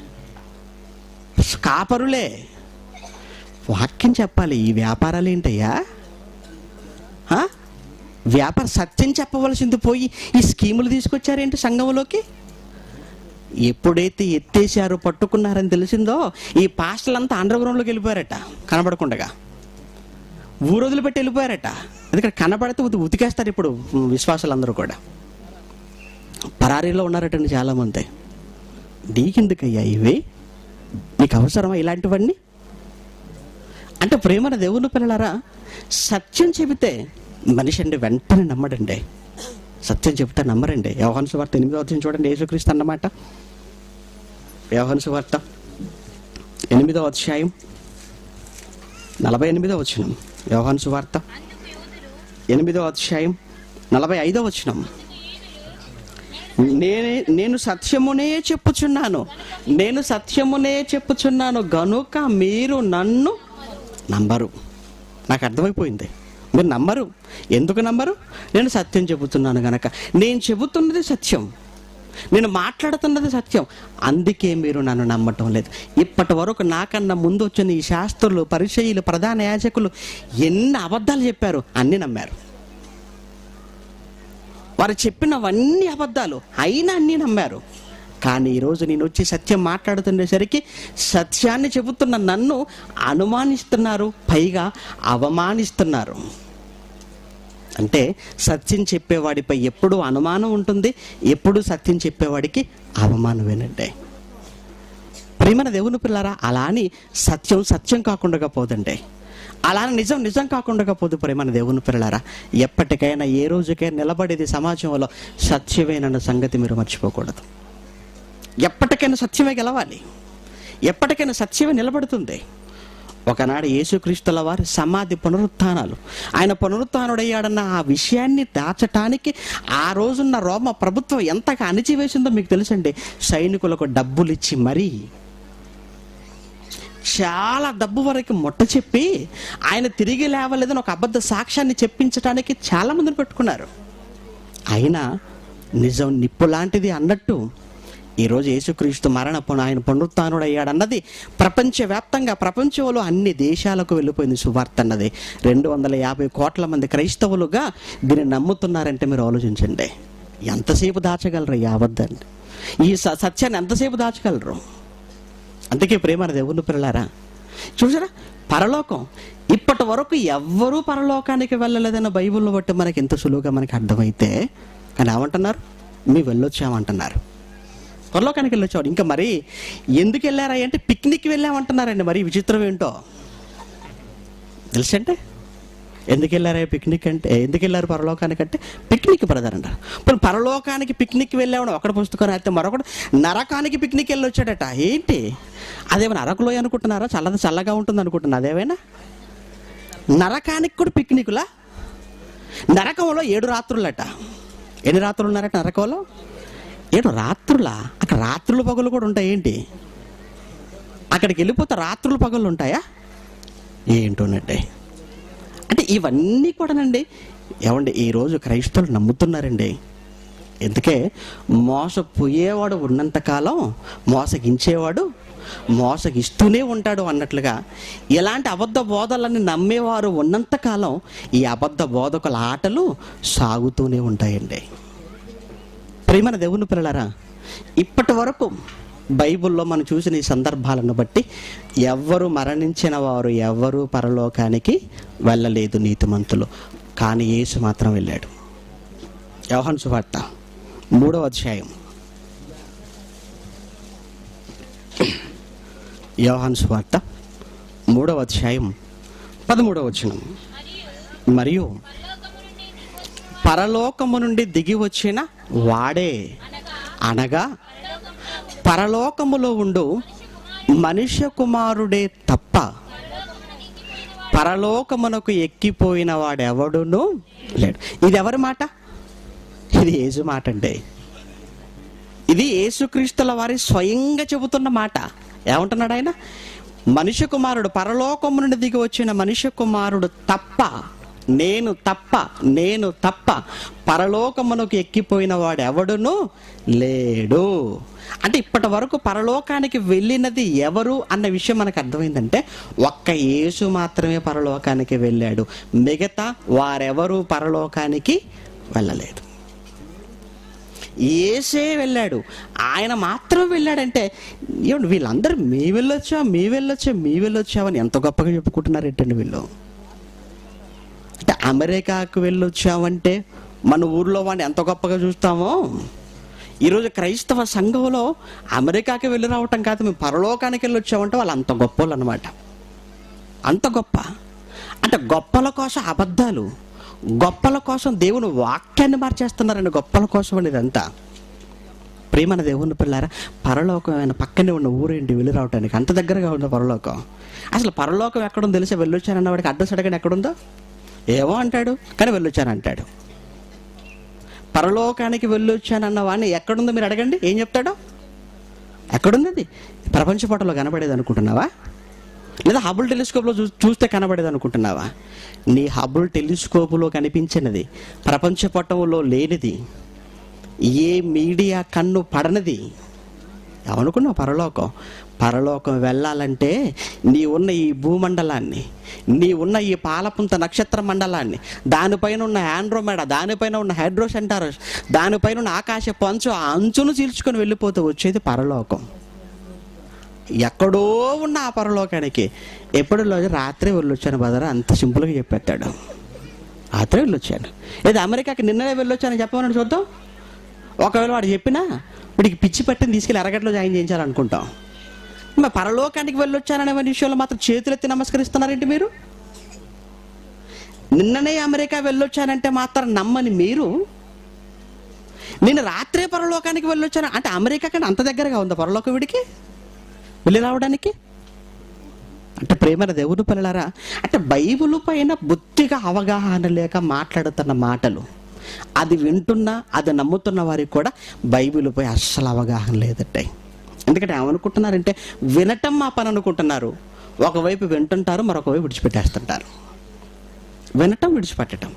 కాపరులే వాక్యం చెప్పాలి ఈ వ్యాపారాలు ఏంటయ్యా ఆ? వ్యాపార సత్యం చెప్పవలసింది పోయి ఈ స్కీములు తీసుకొచ్చారేంటి సంఘంలోకి ఎప్పుడైతే ఎత్తేసారో పట్టుకున్నారని తెలిసిందో ఈ పాస్టలంతా అండర్ గ్రౌండ్లోకి వెళ్ళిపోయారట కనబడకుండా ఊరొదులు పెట్టి వెళ్ళిపోయారట ఎందుకంటే కనబడితే ఉతి- ఉతికేస్తారు ఇప్పుడు విశ్వాసాలందరూ కూడా పరారీలో ఉన్నారటండి చాలామంది నీకెందుకయ్యా ఇవి నీకు అవసరమా ఇలాంటివన్నీ అంటే ప్రేమన దేవుని పిల్లలారా సత్యం చెబితే మనిషి అండి వెంటనే నమ్మడండి సత్యం చెబితే నమ్మరండి వ్యవహాన్ సువార్త ఎనిమిదో అధ్యాయం చూడండి యేసుక్రీస్తు అన్నమాట వ్యవహాన్ సువార్త ఎనిమిదో అధ్యాయం నలభై ఎనిమిదో వచనం వ్యవహాన్ సువార్త ఎనిమిదో అధ్యాయం నలభై ఐదో వచనం నేనే నేను సత్యమునే చెప్పుచున్నాను నేను సత్యమునే చెప్పుచున్నాను గనుక మీరు నన్ను నంబరు నాకు అర్థమైపోయింది మీరు నమ్మరు ఎందుకు నమ్మరు నేను సత్యం చెబుతున్నాను గనక నేను చెబుతున్నది సత్యం నేను మాట్లాడుతున్నది సత్యం అందుకే మీరు నన్ను నమ్మటం లేదు ఇప్పటి వరకు నాకన్నా ముందు వచ్చిన ఈ శాస్త్రులు పరిచయులు ప్రధాన యాజకులు ఎన్ని అబద్ధాలు చెప్పారు అన్ని నమ్మారు వారు చెప్పినవన్నీ అబద్ధాలు అయినా అన్నీ నమ్మారు కానీ ఈరోజు నేను వచ్చి సత్యం మాట్లాడుతుండేసరికి సత్యాన్ని చెబుతున్న నన్ను అనుమానిస్తున్నారు పైగా అవమానిస్తున్నారు అంటే సత్యం చెప్పేవాడిపై ఎప్పుడు అనుమానం ఉంటుంది ఎప్పుడు సత్యం చెప్పేవాడికి అవమానమేనండి ప్రేమన దేవుని పిల్లరా అలా అని సత్యం సత్యం కాకుండా పోదండి అలా అని నిజం నిజం కాకుండా పోదు ప్రేమన దేవుని పిల్లలారా ఎప్పటికైనా ఏ రోజుకైనా నిలబడేది సమాజంలో సత్యమేనన్న సంగతి మీరు మర్చిపోకూడదు ఎప్పటికైనా సత్యమే గెలవాలి ఎప్పటికైనా సత్యమే నిలబడుతుంది ఒకనాడు యేసుక్రీస్తుల వారి సమాధి పునరుత్థానాలు ఆయన పునరుత్థానుడయ్యాడన్న ఆ విషయాన్ని దాచటానికి ఆ రోజున్న రోమ ప్రభుత్వం ఎంతగా అణిచివేసిందో మీకు తెలుసండి సైనికులకు డబ్బులు ఇచ్చి మరీ చాలా డబ్బు వరకు ముట్ట చెప్పి ఆయన తిరిగి లేవలేదని ఒక అబద్ధ సాక్ష్యాన్ని చెప్పించడానికి చాలా మందిని పెట్టుకున్నారు అయినా నిజం నిప్పు లాంటిది అన్నట్టు ఈరోజు యేసుక్రీస్తు మరణ పున- ఆయన పునరుత్నుడు అయ్యాడన్నది ప్రపంచవ్యాప్తంగా ప్రపంచంలో అన్ని దేశాలకు వెళ్ళిపోయింది సువార్త అన్నది రెండు వందల యాభై కోట్ల మంది క్రైస్తవులుగా దీన్ని నమ్ముతున్నారంటే మీరు ఆలోచించండి ఎంతసేపు దాచగలరు ఈ అబద్ధాన్ని ఈ స- సత్యాన్ని ఎంతసేపు దాచగలరు అందుకే ప్రేమ దేవుని పిల్లలారా చూసారా పరలోకం ఇప్పటి వరకు ఎవ్వరూ పరలోకానికి వెళ్ళలేదన్న బైబిల్ని బట్టి మనకి ఎంత సులువుగా మనకి అర్థమైతే కానీ ఏమంటున్నారు మీ వెళ్ళొచ్చామంటున్నారు పరలోకానికి వెళ్ళొచ్చాడు ఇంకా మరి ఎందుకు వెళ్ళారా అంటే పిక్నిక్ వెళ్ళామంటున్నారండి మరి విచిత్రం ఏంటో తెలుసంటే ఎందుకు వెళ్ళారా పిక్నిక్ అంటే ఎందుకు వెళ్ళారు పరలోకానికి అంటే పిక్నిక్ బ్రదర్ అంటారు ఇప్పుడు పరలోకానికి పిక్నిక్ వెళ్ళామని ఒకటి పుస్తకం అయితే మరొకటి నరకానికి పిక్నిక్ వెళ్ళి వచ్చాడట ఏంటి అదేమైనా అరకులోయ అనుకుంటున్నారా చల్లది చల్లగా ఉంటుంది అనుకుంటున్నా అదేమైనా నరకానికి కూడా పిక్నిక్లా నరకంలో ఏడు రాత్రులట ఎన్ని రాత్రులు ఉన్నారట నరకంలో ఏడు రాత్రులా అక్కడ రాత్రులు పగలు కూడా ఉంటాయి ఏంటి అక్కడికి వెళ్ళిపోతే రాత్రులు పగలు ఉంటాయా ఏంటోనండి అంటే ఇవన్నీ కూడానండి ఏమండి ఈరోజు క్రైస్తవులు నమ్ముతున్నారండి ఎందుకే మోసపోయేవాడు ఉన్నంతకాలం మోసగించేవాడు మోసగిస్తూనే ఉంటాడు అన్నట్లుగా ఇలాంటి అబద్ధ బోధలన్నీ నమ్మేవారు ఉన్నంతకాలం ఈ అబద్ధ బోధకుల ఆటలు సాగుతూనే ఉంటాయండి ప్రేమన దేవుని పిల్లలారా ఇప్పటి వరకు బైబిల్లో మనం చూసిన ఈ సందర్భాలను బట్టి ఎవ్వరు మరణించిన వారు ఎవ్వరూ పరలోకానికి వెళ్ళలేదు నీతిమంతులు కానీ యేసు మాత్రం వెళ్ళాడు యోహన్ సువార్త మూడవ అధ్యాయం యోహాన్ సువార్త మూడవ అధ్యాయం పదమూడవ వచనం మరియు పరలోకము నుండి దిగి వచ్చిన వాడే అనగా పరలోకములో ఉండు మనుష్య కుమారుడే తప్ప పరలోకమునకు ఎక్కిపోయిన వాడెవడును లేడు ఇది ఎవరి మాట ఇది యేసు మాట అంటే ఇది యేసుక్రీస్తుల వారి స్వయంగా చెబుతున్న మాట ఏమంటున్నాడు ఆయన మనుష్య కుమారుడు పరలోకము నుండి దిగి వచ్చిన మనుష్య కుమారుడు తప్ప నేను తప్ప నేను తప్ప పరలోకమునకు ఎక్కిపోయిన వాడు ఎవడును లేడు అంటే ఇప్పటి వరకు పరలోకానికి వెళ్ళినది ఎవరు అన్న విషయం మనకు అర్థమైందంటే ఒక్క యేసు మాత్రమే పరలోకానికి వెళ్ళాడు మిగతా వారెవరు పరలోకానికి వెళ్ళలేదు ఏసే వెళ్ళాడు ఆయన మాత్రం వెళ్ళాడంటే ఏమండి వీళ్ళందరూ మీ వెళ్ళొచ్చా మీ వెళ్ళొచ్చా మీ వెళ్ళొచ్చామని ఎంత గొప్పగా చెప్పుకుంటున్నారు ఏంటండి వీళ్ళు అంటే అమెరికాకు వెళ్ళొచ్చామంటే మన ఊర్లో వాడిని ఎంత గొప్పగా చూస్తామో ఈరోజు క్రైస్తవ సంఘంలో అమెరికాకి వెళ్ళి రావటం కాదు మేము పరలోకానికి వెళ్ళి వచ్చామంటే వాళ్ళు అంత గొప్పలు అనమాట అంత గొప్ప అంటే గొప్పల కోసం అబద్ధాలు గొప్పల కోసం దేవుని వాక్యాన్ని మార్చేస్తున్నారండి గొప్పల కోసం అనేది అంతా ప్రేమన దేవుని పిల్లారా పరలోకం ఆయన పక్కనే ఉన్న ఊరేంటి వెళ్ళి రావటానికి అంత దగ్గరగా ఉంది పరలోకం అసలు పరలోకం ఎక్కడుందో తెలిసే వెళ్ళొచ్చానన్న వాడికి అడ్రస్ అడగని ఎక్కడుందో ఏమో అంటాడు కానీ వెళ్ళొచ్చాను అంటాడు పరలోకానికి వెళ్ళొచ్చానన్న వాడిని ఎక్కడుందో మీరు అడగండి ఏం చెప్తాడో ఎక్కడుంది అది ప్రపంచ పటంలో కనబడేది అనుకుంటున్నావా లేదా హబుల్ టెలిస్కోప్లో చూ చూస్తే కనబడేది అనుకుంటున్నావా నీ హబుల్ టెలిస్కోపులో కనిపించినది ప్రపంచ పటంలో లేనిది ఏ మీడియా కన్ను పడనది ఏమనుకున్నావు పరలోకం పరలోకం వెళ్ళాలంటే నీ ఉన్న ఈ భూమండలాన్ని నీ ఉన్న ఈ పాలపుంత నక్షత్ర మండలాన్ని దానిపైన ఉన్న ఆండ్రోమెడ దానిపైన ఉన్న హైడ్రో సెంటారస్ దానిపైన ఉన్న ఆకాశ పంచు ఆ అంచును చీల్చుకొని వెళ్ళిపోతూ వచ్చేది పరలోకం ఎక్కడో ఉన్న ఆ పరలోకానికి ఎప్పుడు రోజు రాత్రి వెళ్ళొచ్చాను బదరా అంత సింపుల్గా చెప్పేస్తాడు రాత్రి వెళ్ళొచ్చాను లేదా అమెరికాకి నిన్ననే వెళ్ళొచ్చాను చెప్పమని చూద్దాం ఒకవేళ వాడు చెప్పినా వీడికి పిచ్చి పట్టిని తీసుకెళ్ళి అరగట్లో జాయిన్ చేయించాలనుకుంటాం మరి పరలోకానికి వెళ్ళొచ్చాననే విషయంలో మాత్రం చేతులెత్తి నమస్కరిస్తున్నారేంటి మీరు నిన్ననే అమెరికా వెళ్ళొచ్చానంటే మాత్రం నమ్మని మీరు నేను రాత్రే పరలోకానికి వెళ్ళొచ్చాను అంటే అమెరికా కంటే అంత దగ్గరగా ఉందా పరలోకం వీడికి వెళ్ళి రావడానికి అంటే ప్రేమన దేవుని పిల్లలారా అంటే బైబిల్ పైన బుద్ధిగా అవగాహన లేక మాట్లాడుతున్న మాటలు అది వింటున్నా అది నమ్ముతున్న వారికి కూడా బైబిల్పై అస్సలు అవగాహన లేదట్టే ఎందుకంటే ఏమనుకుంటున్నారంటే వినటం మా పని అనుకుంటున్నారు ఒకవైపు వింటుంటారు మరొక వైపు విడిచిపెట్టేస్తుంటారు వినటం విడిచిపెట్టడం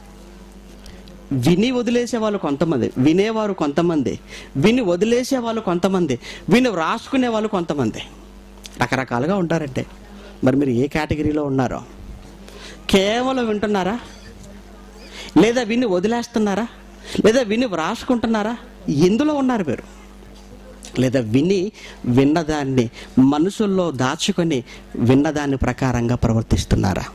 విని వదిలేసే వాళ్ళు కొంతమంది వినేవారు కొంతమంది విని వదిలేసే వాళ్ళు కొంతమంది విని వ్రాసుకునే వాళ్ళు కొంతమంది రకరకాలుగా ఉంటారంటే మరి మీరు ఏ కేటగిరీలో ఉన్నారో కేవలం వింటున్నారా లేదా విని వదిలేస్తున్నారా లేదా విని వ్రాసుకుంటున్నారా ఎందులో ఉన్నారు మీరు లేదా విని విన్నదాన్ని మనసుల్లో దాచుకొని విన్నదాని ప్రకారంగా ప్రవర్తిస్తున్నారా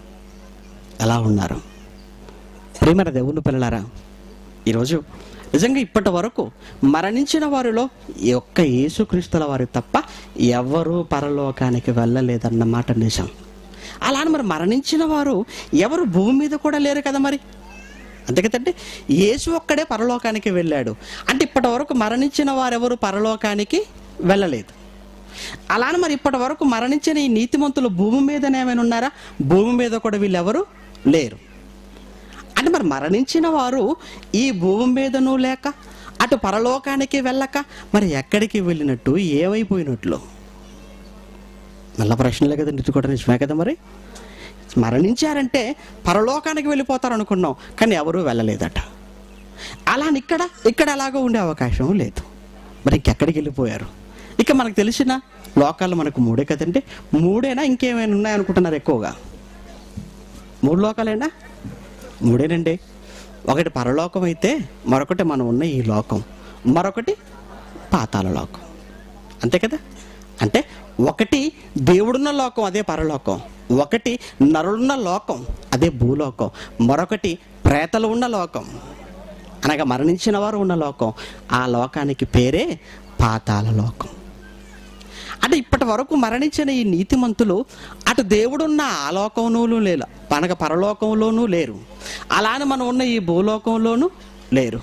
ఎలా ఉన్నారు ప్రేమర దేవుని పిల్లలారా ఈరోజు నిజంగా ఇప్పటి వరకు మరణించిన వారిలో ఈ ఒక్క యేసుక్రీస్తుల వారి తప్ప ఎవరూ పరలోకానికి వెళ్ళలేదన్న మాట నిజం అలానే మరి మరణించిన వారు ఎవరు భూమి మీద కూడా లేరు కదా మరి అంతే కదండి యేసు ఒక్కడే పరలోకానికి వెళ్ళాడు అంటే ఇప్పటి వరకు మరణించిన వారెవరు పరలోకానికి వెళ్ళలేదు అలానే మరి ఇప్పటి వరకు మరణించిన ఈ నీతిమంతులు భూమి మీదనే ఏమైనా ఉన్నారా భూమి మీద కూడా వీళ్ళెవరు లేరు అంటే మరి మరణించిన వారు ఈ భూమి మీదను లేక అటు పరలోకానికి వెళ్ళక మరి ఎక్కడికి వెళ్ళినట్టు ఏమైపోయినట్లు మళ్ళా ప్రశ్నలే కదండి ఇది కూడా నిజమే కదా మరి మరణించారంటే పరలోకానికి వెళ్ళిపోతారు అనుకున్నాం కానీ ఎవరూ వెళ్ళలేదట అలా ఇక్కడ ఇక్కడ అలాగో ఉండే అవకాశం లేదు మరి ఇంకెక్కడికి వెళ్ళిపోయారు ఇక మనకు తెలిసిన లోకాలు మనకు మూడే కదండి మూడేనా ఇంకేమైనా ఉన్నాయనుకుంటున్నారు ఎక్కువగా మూడు లోకాలేనా మూడేనండి ఒకటి పరలోకం అయితే మరొకటి మనం ఉన్న ఈ లోకం మరొకటి పాతాల లోకం అంతే కదా అంటే ఒకటి దేవుడున్న లోకం అదే పరలోకం ఒకటి నరుడున్న లోకం అదే భూలోకం మరొకటి ప్రేతలు ఉన్న లోకం అనగా మరణించిన వారు ఉన్న లోకం ఆ లోకానికి పేరే పాతాల లోకం అంటే ఇప్పటి వరకు మరణించిన ఈ నీతిమంతులు అటు దేవుడున్న ఆ లోకంలోనూ లేరు అనగా పరలోకంలోనూ లేరు అలానే మనం ఉన్న ఈ భూలోకంలోనూ లేరు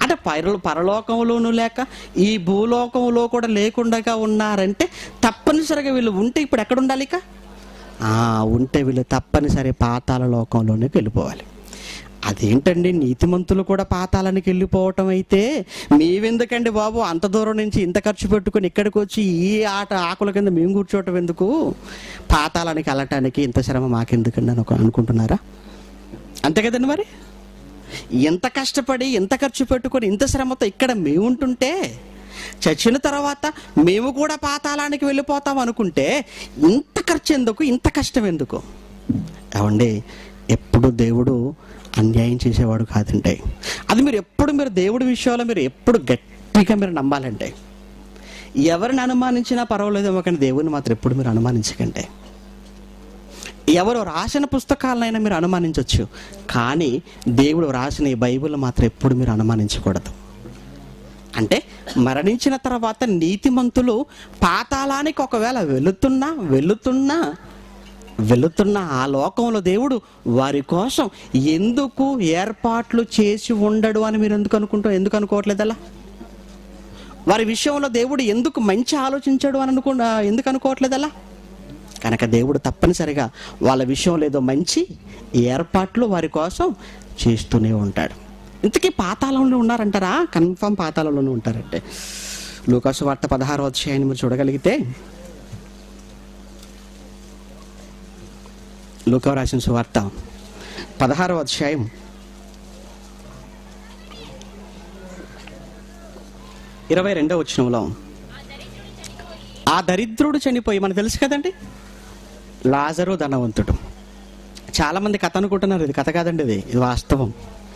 అంటే పర పరలోకంలోనూ లేక ఈ భూలోకంలో కూడా లేకుండా ఉన్నారంటే తప్పనిసరిగా వీళ్ళు ఉంటే ఇప్పుడు ఎక్కడ ఉండాలి ఇక ఆ, ఉంటే వీళ్ళు తప్పనిసరి పాతాల లోకంలోనికి వెళ్ళిపోవాలి అదేంటండి నీతిమంతులు కూడా పాతాళానికి వెళ్ళిపోవటం అయితే మేవెందుకండి బాబు అంత దూరం నుంచి ఇంత ఖర్చు పెట్టుకుని ఇక్కడికి వచ్చి ఈ ఆట ఆకుల కింద మేము కూర్చోవటం ఎందుకు పాతాళానికి వెళ్ళటానికి ఇంత శ్రమ మాకెందుకండి అని ఒక- అనుకుంటున్నారా అంతే కదండి మరి ఎంత కష్టపడి ఎంత ఖర్చు పెట్టుకొని ఇంత శ్రమతో ఇక్కడ మేము ఉంటుంటే చచ్చిన తర్వాత మేము కూడా పాతాళానికి వెళ్ళిపోతాం అనుకుంటే ఇంత ఖర్చు ఎందుకు ఇంత కష్టం ఎందుకు ఏమండి ఎప్పుడు దేవుడు అన్యాయం చేసేవాడు కాదండి అది మీరు ఎప్పుడు మీరు దేవుడి విషయంలో మీరు ఎప్పుడు గట్టిగా మీరు నమ్మాలంటే ఎవరిని అనుమానించినా పర్వాలేదేమో కానీ దేవుని మాత్రం ఎప్పుడు మీరు అనుమానించకండి ఎవరు రాసిన పుస్తకాలనైనా మీరు అనుమానించవచ్చు కానీ దేవుడు రాసిన ఈ బైబిల్ మాత్రం ఎప్పుడు మీరు అనుమానించకూడదు అంటే మరణించిన తర్వాత నీతిమంతులు పాతాళానికి ఒకవేళ వెళుతున్నా వెళుతున్నా వెళుతున్న ఆ లోకంలో దేవుడు వారి కోసం ఎందుకు ఏర్పాట్లు చేసి ఉండడు అని మీరు ఎందుకు అనుకుంటూ ఎందుకు అనుకోవట్లేదు అలా వారి విషయంలో దేవుడు ఎందుకు మంచి ఆలోచించాడు అని అనుకు ఎందుకు అనుకోవట్లేదు అలా కనుక దేవుడు తప్పనిసరిగా వాళ్ళ విషయంలో ఏదో మంచి ఏర్పాట్లు వారి కోసం చేస్తూనే ఉంటాడు ఇంతకీ పాతాళంలో ఉన్నారంటారా కన్ఫర్మ్ పాతాళంలోనే ఉంటారంటే లూకాసు వార్త పదహారు అధ్యాయాన్ని మీరు చూడగలిగితే లూకా రాసిన సువార్త పదహారో అధ్యాయం ఇరవై రెండవ వచనంలో ఆ దరిద్రుడు చనిపోయి మనకు తెలుసు కదండి లాజరు ధనవంతుడు చాలా మంది కథ అనుకుంటున్నారు ఇది కథ కాదండి ఇది ఇది వాస్తవం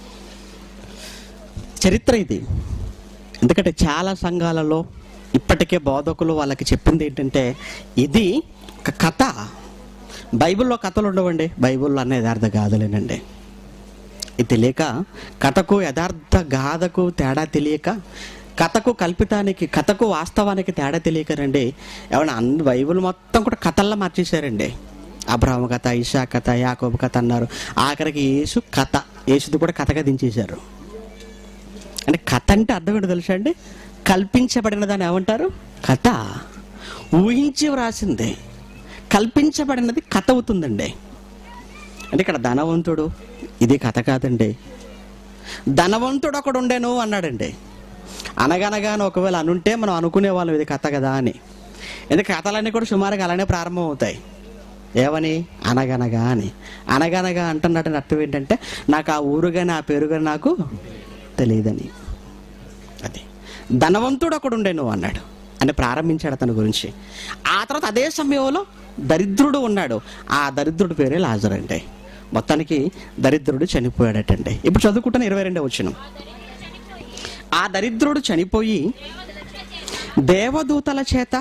చరిత్ర ఇది ఎందుకంటే చాలా సంఘాలలో ఇప్పటికే బోధకులు వాళ్ళకి చెప్పింది ఏంటంటే ఇది ఒక కథ బైబిల్లో కథలు ఉండవండి బైబిల్లో అన్న యథార్థ గాథలేనండి ఇది తెలియక కథకు యథార్థ గాథకు తేడా తెలియక కథకు కల్పితానికి కథకు వాస్తవానికి తేడా తెలియకరండి ఏమన్నా అన్ని బైబిల్ మొత్తం కూడా కథల్లో మార్చేశారండి అబ్రహం కథ ఇషా కథ యాకోబు కథ అన్నారు ఆఖరికి యేసు కథ యేసుది కూడా కథగా దించేశారు అంటే కథ అంటే అర్థం ఏంటో తెలుసా అండి కల్పించబడిన దాన్ని ఏమంటారు కథ ఊహించి వ్రాసింది కల్పించబడినది కథ అవుతుందండి అంటే ఇక్కడ ధనవంతుడు ఇది కథ కాదండి ధనవంతుడు ఒకడు ఉండేను అన్నాడండి అనగనగానే ఒకవేళ అనుంటే మనం అనుకునే వాళ్ళం ఇది కథ కదా అని ఎందుకంటే కథలన్నీ కూడా సుమారుగా అలానే ప్రారంభం అవుతాయి ఏమని అనగనగా అని అనగనగా అంటున్నట్టు అర్థం ఏంటంటే నాకు ఆ ఊరు కానీ ఆ పేరు కానీ నాకు తెలియదని అది ధనవంతుడు ఒకడు ఉండేను అన్నాడు అని ప్రారంభించాడు అతని గురించి ఆ తర్వాత అదే సమయంలో దరిద్రుడు ఉన్నాడు ఆ దరిద్రుడి పేరే లాజర్ అంటే మొత్తానికి దరిద్రుడు చనిపోయాడటండి ఇప్పుడు చదువుకుంటాను ఇరవై రెండో వచ్చిన ఆ దరిద్రుడు చనిపోయి దేవదూతల చేత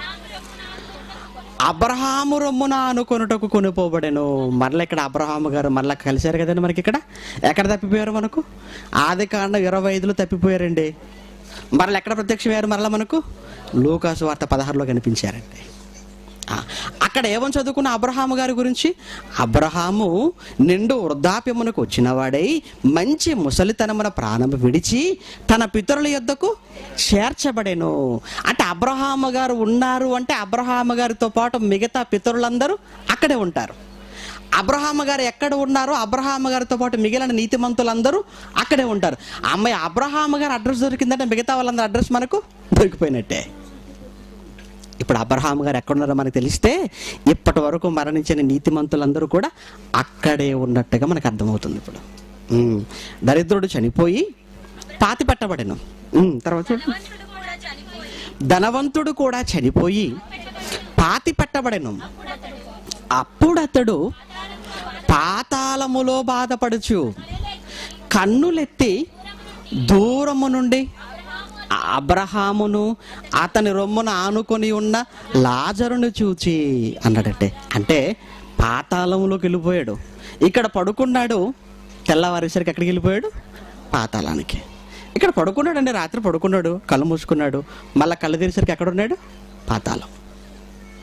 అబ్రహాము రొమ్మున అనుకొనుటకు కొనుపోబడెను మరలా ఇక్కడ అబ్రహాము గారు మరలా కలిశారు కదండి మనకి ఇక్కడ ఎక్కడ తప్పిపోయారు మనకు ఆది కాండ ఇరవై ఐదులో తప్పిపోయారండి మరలా ఎక్కడ ప్రత్యక్షమయ్యారు మరలా మనకు లూకాసు వార్త పదహారులో కనిపించారండి ఆ, అక్కడ ఏమని చదువుకున్న అబ్రహాము గారి గురించి అబ్రహాము నిండు వృద్ధాప్యమునకు వచ్చినవాడై మంచి ముసలితనమున ప్రాణం విడిచి తన పితరుల యొద్దకు చేర్చబడెను అంటే అబ్రహాము గారు ఉన్నారు అంటే అబ్రహాము గారితో పాటు మిగతా పితరులందరూ అక్కడే ఉంటారు అబ్రహాము గారు ఎక్కడ ఉన్నారో అబ్రహాము గారితో పాటు మిగిలిన నీతిమంతులందరూ అక్కడే ఉంటారు అమ్మాయి అబ్రహాము గారు అడ్రస్ దొరికిందంటే మిగతా వాళ్ళందరూ అడ్రస్ మనకు దొరికిపోయినట్టే ఇప్పుడు అబ్రహాం గారు ఎక్కడున్నారో మనకు తెలిస్తే ఇప్పటి వరకు మరణించిన నీతిమంతులందరూ కూడా అక్కడే ఉన్నట్టుగా మనకు అర్థమవుతుంది ఇప్పుడు ఉమ్. దరిద్రుడు చనిపోయి పాతి పెట్టబడెను ఉమ్, తర్వాత చూడు. ధనవంతుడు కూడా చనిపోయి ధనవంతుడు కూడా చనిపోయి పాతి పెట్టబడెను అప్పుడు అతడు పాతాళములో బాధపడుచు కన్నులెత్తి దూరము నుండి అబ్రహామును అతని రొమ్మున ఆనుకొని ఉన్న లాజరును చూచి అన్నాడంటే అంటే పాతాళంలోకి వెళ్ళిపోయాడు ఇక్కడ పడుకున్నాడు తెల్లవారేసరికి ఎక్కడికి వెళ్ళిపోయాడు పాతాళానికి ఇక్కడ పడుకున్నాడు అండి రాత్రి పడుకున్నాడు కళ్ళు మూసుకున్నాడు మళ్ళీ కళ్ళు తెరిసరికి ఎక్కడ ఉన్నాడు పాతాళం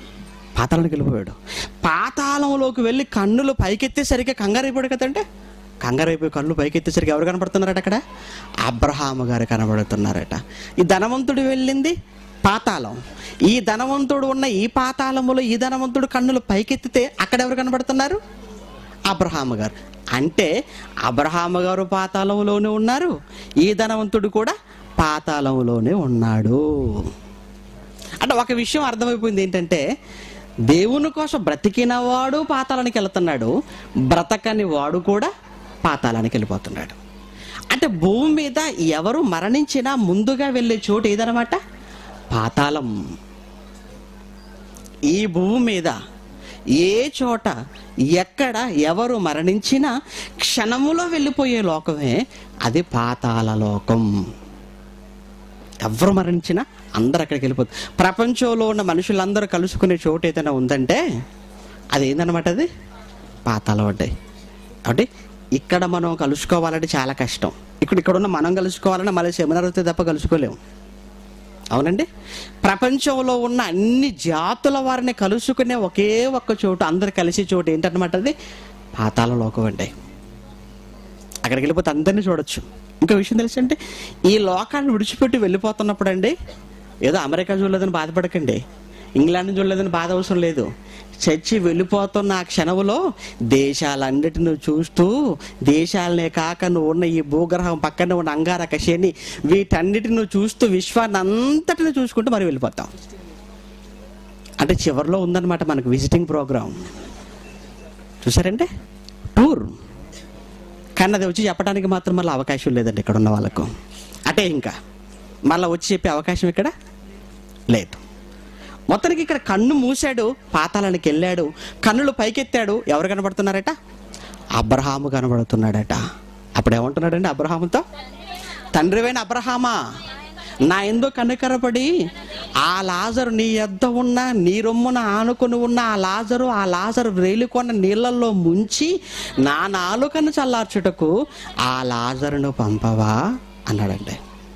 పాతాళానికి వెళ్ళిపోయాడు పాతాళంలోకి వెళ్ళి కన్నులు పైకెత్తేసరికి కంగారు అయిపోయాడు కదంటే కంగారు అయిపోయి కళ్ళు పైకెత్తేసరికి ఎవరు కనబడుతున్నారట అక్కడ అబ్రహాము గారు కనబడుతున్నారట ఈ ధనవంతుడు వెళ్ళింది పాతాళం ఈ ధనవంతుడు ఉన్న ఈ పాతాళములో ఈ ధనవంతుడు కన్నులు పైకెత్తితే అక్కడ ఎవరు కనబడుతున్నారు అబ్రహాము గారు అంటే అబ్రహాము గారు పాతాళంలోనే ఉన్నారు ఈ ధనవంతుడు కూడా పాతాళంలోనే ఉన్నాడు అంటే ఒక విషయం అర్థమైపోయింది ఏంటంటే దేవుని కోసం బ్రతికిన వాడు పాతాళానికి వెళ్తున్నాడు బ్రతకని వాడు కూడా పాతాళానికి వెళ్ళిపోతున్నాడు అంటే భూమి మీద ఎవరు మరణించినా ముందుగా వెళ్ళే చోటు ఏదనమాట పాతాళం ఈ భూమి మీద ఏ చోట ఎక్కడ ఎవరు మరణించినా క్షణములో వెళ్ళిపోయే లోకమే అది పాతాళ లోకం ఎవరు మరణించినా అందరు అక్కడికి వెళ్ళిపోతారు ప్రపంచంలో ఉన్న మనుషులందరూ కలుసుకునే చోటు ఏదైనా ఉందంటే అది ఏందనమాట అది పాతాళం అంటే అంటే ఇక్కడ మనం కలుసుకోవాలంటే చాలా కష్టం ఇక్కడ ఇక్కడ ఉన్న మనం కలుసుకోవాలంటే మళ్ళీ సెమినార్ వస్తే తప్ప కలుసుకోలేము అవునండి ప్రపంచంలో ఉన్న అన్ని జాతుల వారిని కలుసుకునే ఒకే ఒక్క చోటు అందరు కలిసే చోటు ఏంటన్నమాట అది పాతాళ లోకం అండి అక్కడికి వెళ్ళిపోతే అందరినీ చూడొచ్చు ఇంకో విషయం తెలుసంటే ఈ లోకాన్ని విడిచిపెట్టి వెళ్ళిపోతున్నప్పుడు అండి ఏదో అమెరికా చూడలేదని బాధపడకండి ఇంగ్లాండ్ చూడలేదని బాధ అవసరం లేదు చచ్చి వెళ్ళిపోతున్న ఆ క్షణంలో దేశాలన్నిటిని చూస్తూ దేశాలనే కాక నువ్వు ఉన్న ఈ భూగ్రహం పక్కన ఉన్న అంగారక శని వీటన్నిటిని చూస్తూ విశ్వాన్ని అంతటిని చూసుకుంటూ మరి వెళ్ళిపోతాం అంటే చివరిలో ఉందన్నమాట మనకు విజిటింగ్ ప్రోగ్రామ్ చూసారంటే టూర్ కానీ అది వచ్చి చెప్పడానికి మాత్రం మళ్ళీ అవకాశం లేదండి ఇక్కడ ఉన్న వాళ్ళకు అటే ఇంకా మళ్ళీ వచ్చి చెప్పే అవకాశం ఇక్కడ లేదు మొత్తానికి ఇక్కడ కన్ను మూసాడు పాతాళానికి వెళ్ళాడు కన్నులు పైకెత్తాడు ఎవరు కనబడుతున్నారట అబ్రహాము కనబడుతున్నాడట అప్పుడు ఏమంటున్నాడండి అబ్రహాముతో తండ్రివైన అబ్రహామా నా ఎందు కనుకరపడి ఆ లాజరు నీ యొద్ద ఉన్న నీ రొమ్మున ఆనుకొని ఉన్న ఆ లాజరు ఆ లాజరు రేలుకొన్న నీళ్ళల్లో ముంచి నా నాలుకను చల్లార్చుటకు ఆ లాజరును పంపవా అన్నాడండి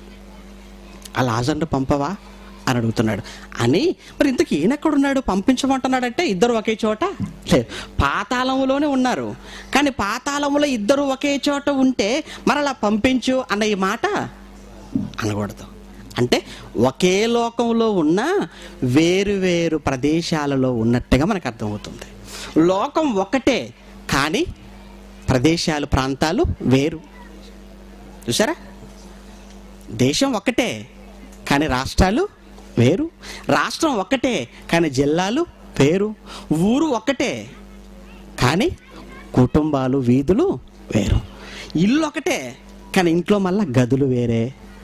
ఆ లాజర్ను పంపవా అని అడుగుతున్నాడు అని మరి ఇంతకు ఈయన ఎక్కడున్నాడు పంపించమంటున్నాడంటే ఇద్దరు ఒకే చోట లేదు పాతాళములోనే ఉన్నారు కానీ పాతాళములో ఇద్దరు ఒకే చోట ఉంటే మరి అలా పంపించు అన్న ఈ మాట అనకూడదు అంటే ఒకే లోకంలో ఉన్న వేరు వేరు ప్రదేశాలలో ఉన్నట్టుగా మనకు అర్థమవుతుంది లోకం ఒకటే కానీ ప్రదేశాలు ప్రాంతాలు వేరు చూసారా దేశం ఒకటే కానీ రాష్ట్రాలు వేరు రాష్ట్రం ఒక్కటే కానీ జిల్లాలు వేరు ఊరు ఒక్కటే కానీ కుటుంబాలు వీధులు వేరు ఇల్లు ఒకటే కానీ ఇంట్లో మళ్ళా గదులు వేరే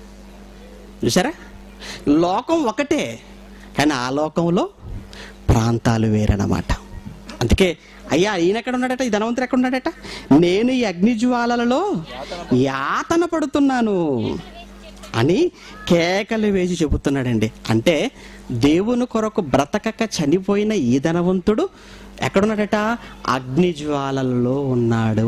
చూసారా లోకం ఒకటే కానీ ఆ లోకంలో ప్రాంతాలు వేరన్నమాట అందుకే అయ్యా ఈయన ఎక్కడ ఉన్నాడట ఈ ధనవంతుడు ఎక్కడ ఉన్నాడట నేను ఈ అగ్నిజ్వాలలలో యాతన పడుతున్నాను అని కేకలు వేసి చెబుతున్నాడండి అంటే దేవుని కొరకు బ్రతకక చనిపోయిన ఈ ధనవంతుడు ఎక్కడున్నాడట అగ్నిజ్వాలలలో ఉన్నాడు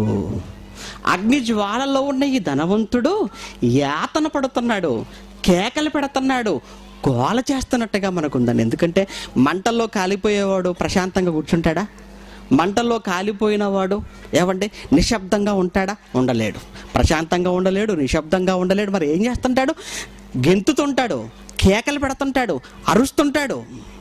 అగ్ని జ్వాలలో ఉన్న ఈ ధనవంతుడు యాతన పడుతున్నాడు కేకలు పెడుతున్నాడు గోల చేస్తున్నట్టుగా మనకుందండి ఎందుకంటే మంటల్లో కాలిపోయేవాడు ప్రశాంతంగా కూర్చుంటాడా మంటల్లో కాలిపోయిన వాడు ఏమంటే నిశ్శబ్దంగా ఉంటాడా ఉండలేడు ప్రశాంతంగా ఉండలేడు నిశ్శబ్దంగా ఉండలేడు మరి ఏం చేస్తుంటాడు గెంతుతుంటాడు కేకలు పెడుతుంటాడు అరుస్తుంటాడు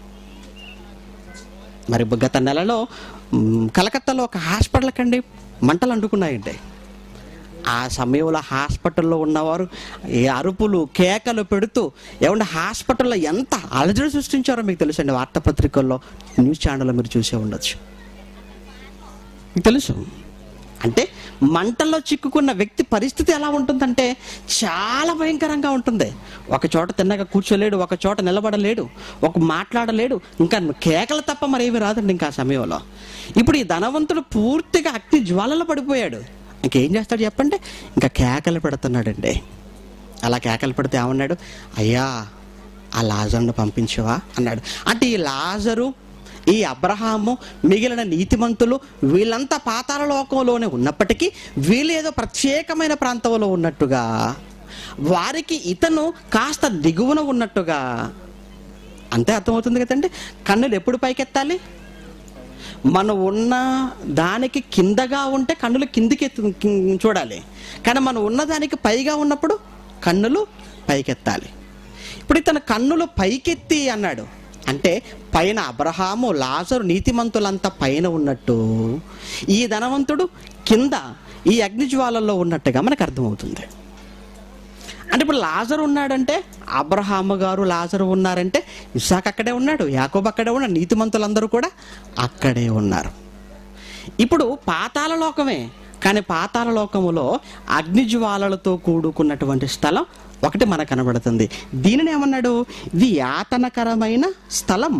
మరి గత నెలలో మ్, కలకత్తాలో ఒక హాస్పిటల్ కండి మంటలు అంటుకున్నాయండి ఆ సమయంలో హాస్పిటల్లో ఉన్నవారు ఈ అరుపులు కేకలు పెడుతూ ఏమంటే హాస్పిటల్లో ఎంత అలజడి సృష్టించారో మీకు తెలుసండి వార్తాపత్రికల్లో న్యూస్ ఛానల్లో మీరు చూసే ఉండొచ్చు మీకు తెలుసు అంటే మంటల్లో చిక్కుకున్న వ్యక్తి పరిస్థితి ఎలా ఉంటుందంటే చాలా భయంకరంగా ఉంటుంది ఒక చోట తిన్నగా కూర్చోలేడు ఒక చోట నిలబడలేడు ఒక మాట్లాడలేడు ఇంకా కేకలు తప్ప మరేమి రాదండి ఇంకా ఆ సమయంలో ఇప్పుడు ఈ ధనవంతుడు పూర్తిగా అగ్ని జ్వాలలో పడిపోయాడు ఇంకేం చేస్తాడు చెప్పండి ఇంకా కేకలు పెడుతున్నాడండి అలా కేకలు పెడితే ఏమన్నాడు అయ్యా ఆ లాజర్ను పంపించవా అన్నాడు అంటే ఈ లాజరు ఈ అబ్రహాము మిగిలిన నీతిమంతులు వీళ్ళంతా పాతాల లోకంలోనే ఉన్నప్పటికీ వీళ్ళు ఏదో ప్రత్యేకమైన ప్రాంతంలో ఉన్నట్టుగా వారికి ఇతను కాస్త దిగువన ఉన్నట్టుగా అంతే అర్థమవుతుంది కదండి కన్నులు ఎప్పుడు పైకెత్తాలి మనం ఉన్న దానికి కిందగా ఉంటే కన్నులు కిందికి ఎత్తు- కిం- చూడాలి కానీ మనం ఉన్న దానికి పైగా ఉన్నప్పుడు కన్నులు పైకెత్తాలి ఇప్పుడు ఇతను కన్నులు పైకెత్తి అన్నాడు అంటే పైన అబ్రహాము లాజరు నీతిమంతులంతా పైన ఉన్నట్టు ఈ ధనవంతుడు కింద ఈ అగ్నిజ్వాలల్లో ఉన్నట్టుగా మనకు అర్థమవుతుంది అంటే ఇప్పుడు లాజరు ఉన్నాడంటే అబ్రహాము గారు లాజరు ఉన్నారంటే ఇసాక్ అక్కడే ఉన్నాడు యాకోబ్ అక్కడే ఉన్నాడు నీతిమంతులందరూ కూడా అక్కడే ఉన్నారు ఇప్పుడు పాతాల లోకమే కానీ పాతాల లోకములో అగ్నిజ్వాలలతో కూడుకున్నటువంటి స్థలం ఒకటి మనకు కనబడుతుంది దీనిని ఏమన్నాడు ఇది యాతనకరమైన స్థలం